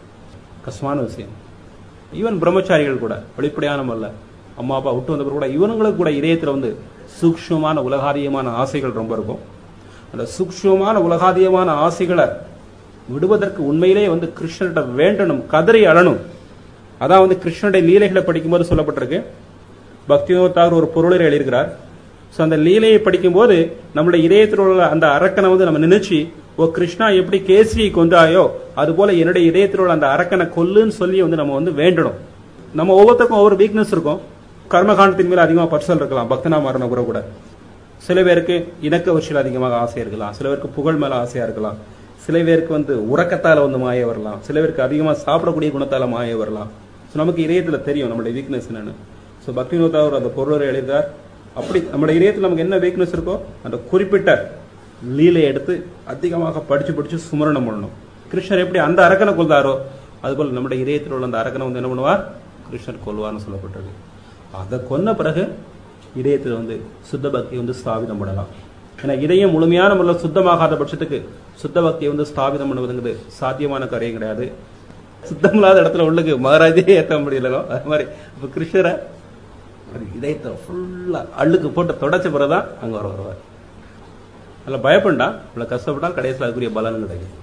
கஷ்டமான விஷயம் ஈவன் பிரம்மச்சாரிகள் கூட வெளிப்படையான அல்ல அம்மா அப்பா விட்டு வந்த பிறகு கூட இவனுங்களுக்கு கூட இதயத்தில் வந்து சூக்ஷ்மமான உலகாதியமான ஆசைகள் ரொம்ப இருக்கும் அந்த சூக்ஷ்மமான உலகாதியமான ஆசைகளை விடுவதற்கு உண்மையிலேயே வந்து கிருஷ்ணர்கிட்ட வேண்டணும் கதறி அழணும் அதான் வந்து கிருஷ்ணனுடைய லீலைகளை படிக்கும்போது சொல்லப்பட்டிருக்கு பக்தியோத்தார் ஒரு பொருளை எழுதியிருக்கிறார் ஸோ அந்த லீலையை படிக்கும்போது நம்மளுடைய இதயத்தில் உள்ள அந்த அரக்கனை வந்து நம்ம நினைச்சு ஓ கிருஷ்ணா எப்படி கேசரியை கொண்டாயோ அது போல என்னுடைய இதயத்தில் உள்ள அந்த அரக்கனை கொல்லுன்னு சொல்லி வந்து நம்ம வந்து வேண்டணும் நம்ம ஒவ்வொருத்தருக்கும் ஒவ்வொரு வீக்னஸ் இருக்கும் கர்மகாண்டத்தின் மேல அதிகமாக பற்றுதல் இருக்கலாம் பக்தனா மாறின கூட கூட சில பேருக்கு இணக்க வரிசையில் அதிகமாக ஆசை இருக்கலாம் சில பேருக்கு புகழ் மேல ஆசையா இருக்கலாம் சில பேருக்கு வந்து உறக்கத்தால வந்து மாய வரலாம் சில பேருக்கு அதிகமா சாப்பிடக்கூடிய குணத்தால மாய வரலாம் ஸோ நமக்கு இதயத்துல தெரியும் நம்மளுடைய வீக்னஸ் என்னன்னு ஸோ பக்தி நோத்தாவர் அந்த பொருளரை எழுதினார் அப்படி நம்மளுடைய இதயத்தில் நமக்கு என்ன வீக்னஸ் இருக்கோ அந்த குறிப்பிட்ட லீலை எடுத்து அதிகமாக படிச்சு படிச்சு சுமரணம் பண்ணணும் கிருஷ்ணர் எப்படி அந்த அரக்கனை கொள்தாரோ அதுபோல் நம்முடைய இதயத்தில் உள்ள அந்த அரக்கனை வந்து என்ன பண்ணுவார் கிருஷ்ணர் கொல்வார்னு சொல்லப்பட்டது அதை கொன்ன பிறகு இதயத்தில் வந்து சுத்த பக்தி வந்து ஸ்தாபிதம் பண்ணலாம் ஏன்னா இதயம் முழுமையான முறையில் சுத்தமாகாத பட்சத்துக்கு சுத்த பக்தியை வந்து ஸ்தாபிதம் பண்ணுவதுங்கிறது சாத்தியமான காரியம் கிடையாது சுத்தம் இல்லாத இடத்துல உள்ளுக்கு மகாராஜே ஏற்ற முடியலோ அது மாதிரி இப்போ கிருஷ்ணரை ஒரு இதயத்தை ஃபுல்லா அள்ளுக்கு போட்டு தொடச்ச பிறகுதான் அங்க வர வருவார் அதில் பயப்பண்டா இவ்வளோ கஷ்டப்பட்டா கடைசியில் அதுக்குரிய பலன் கிடைக்கும்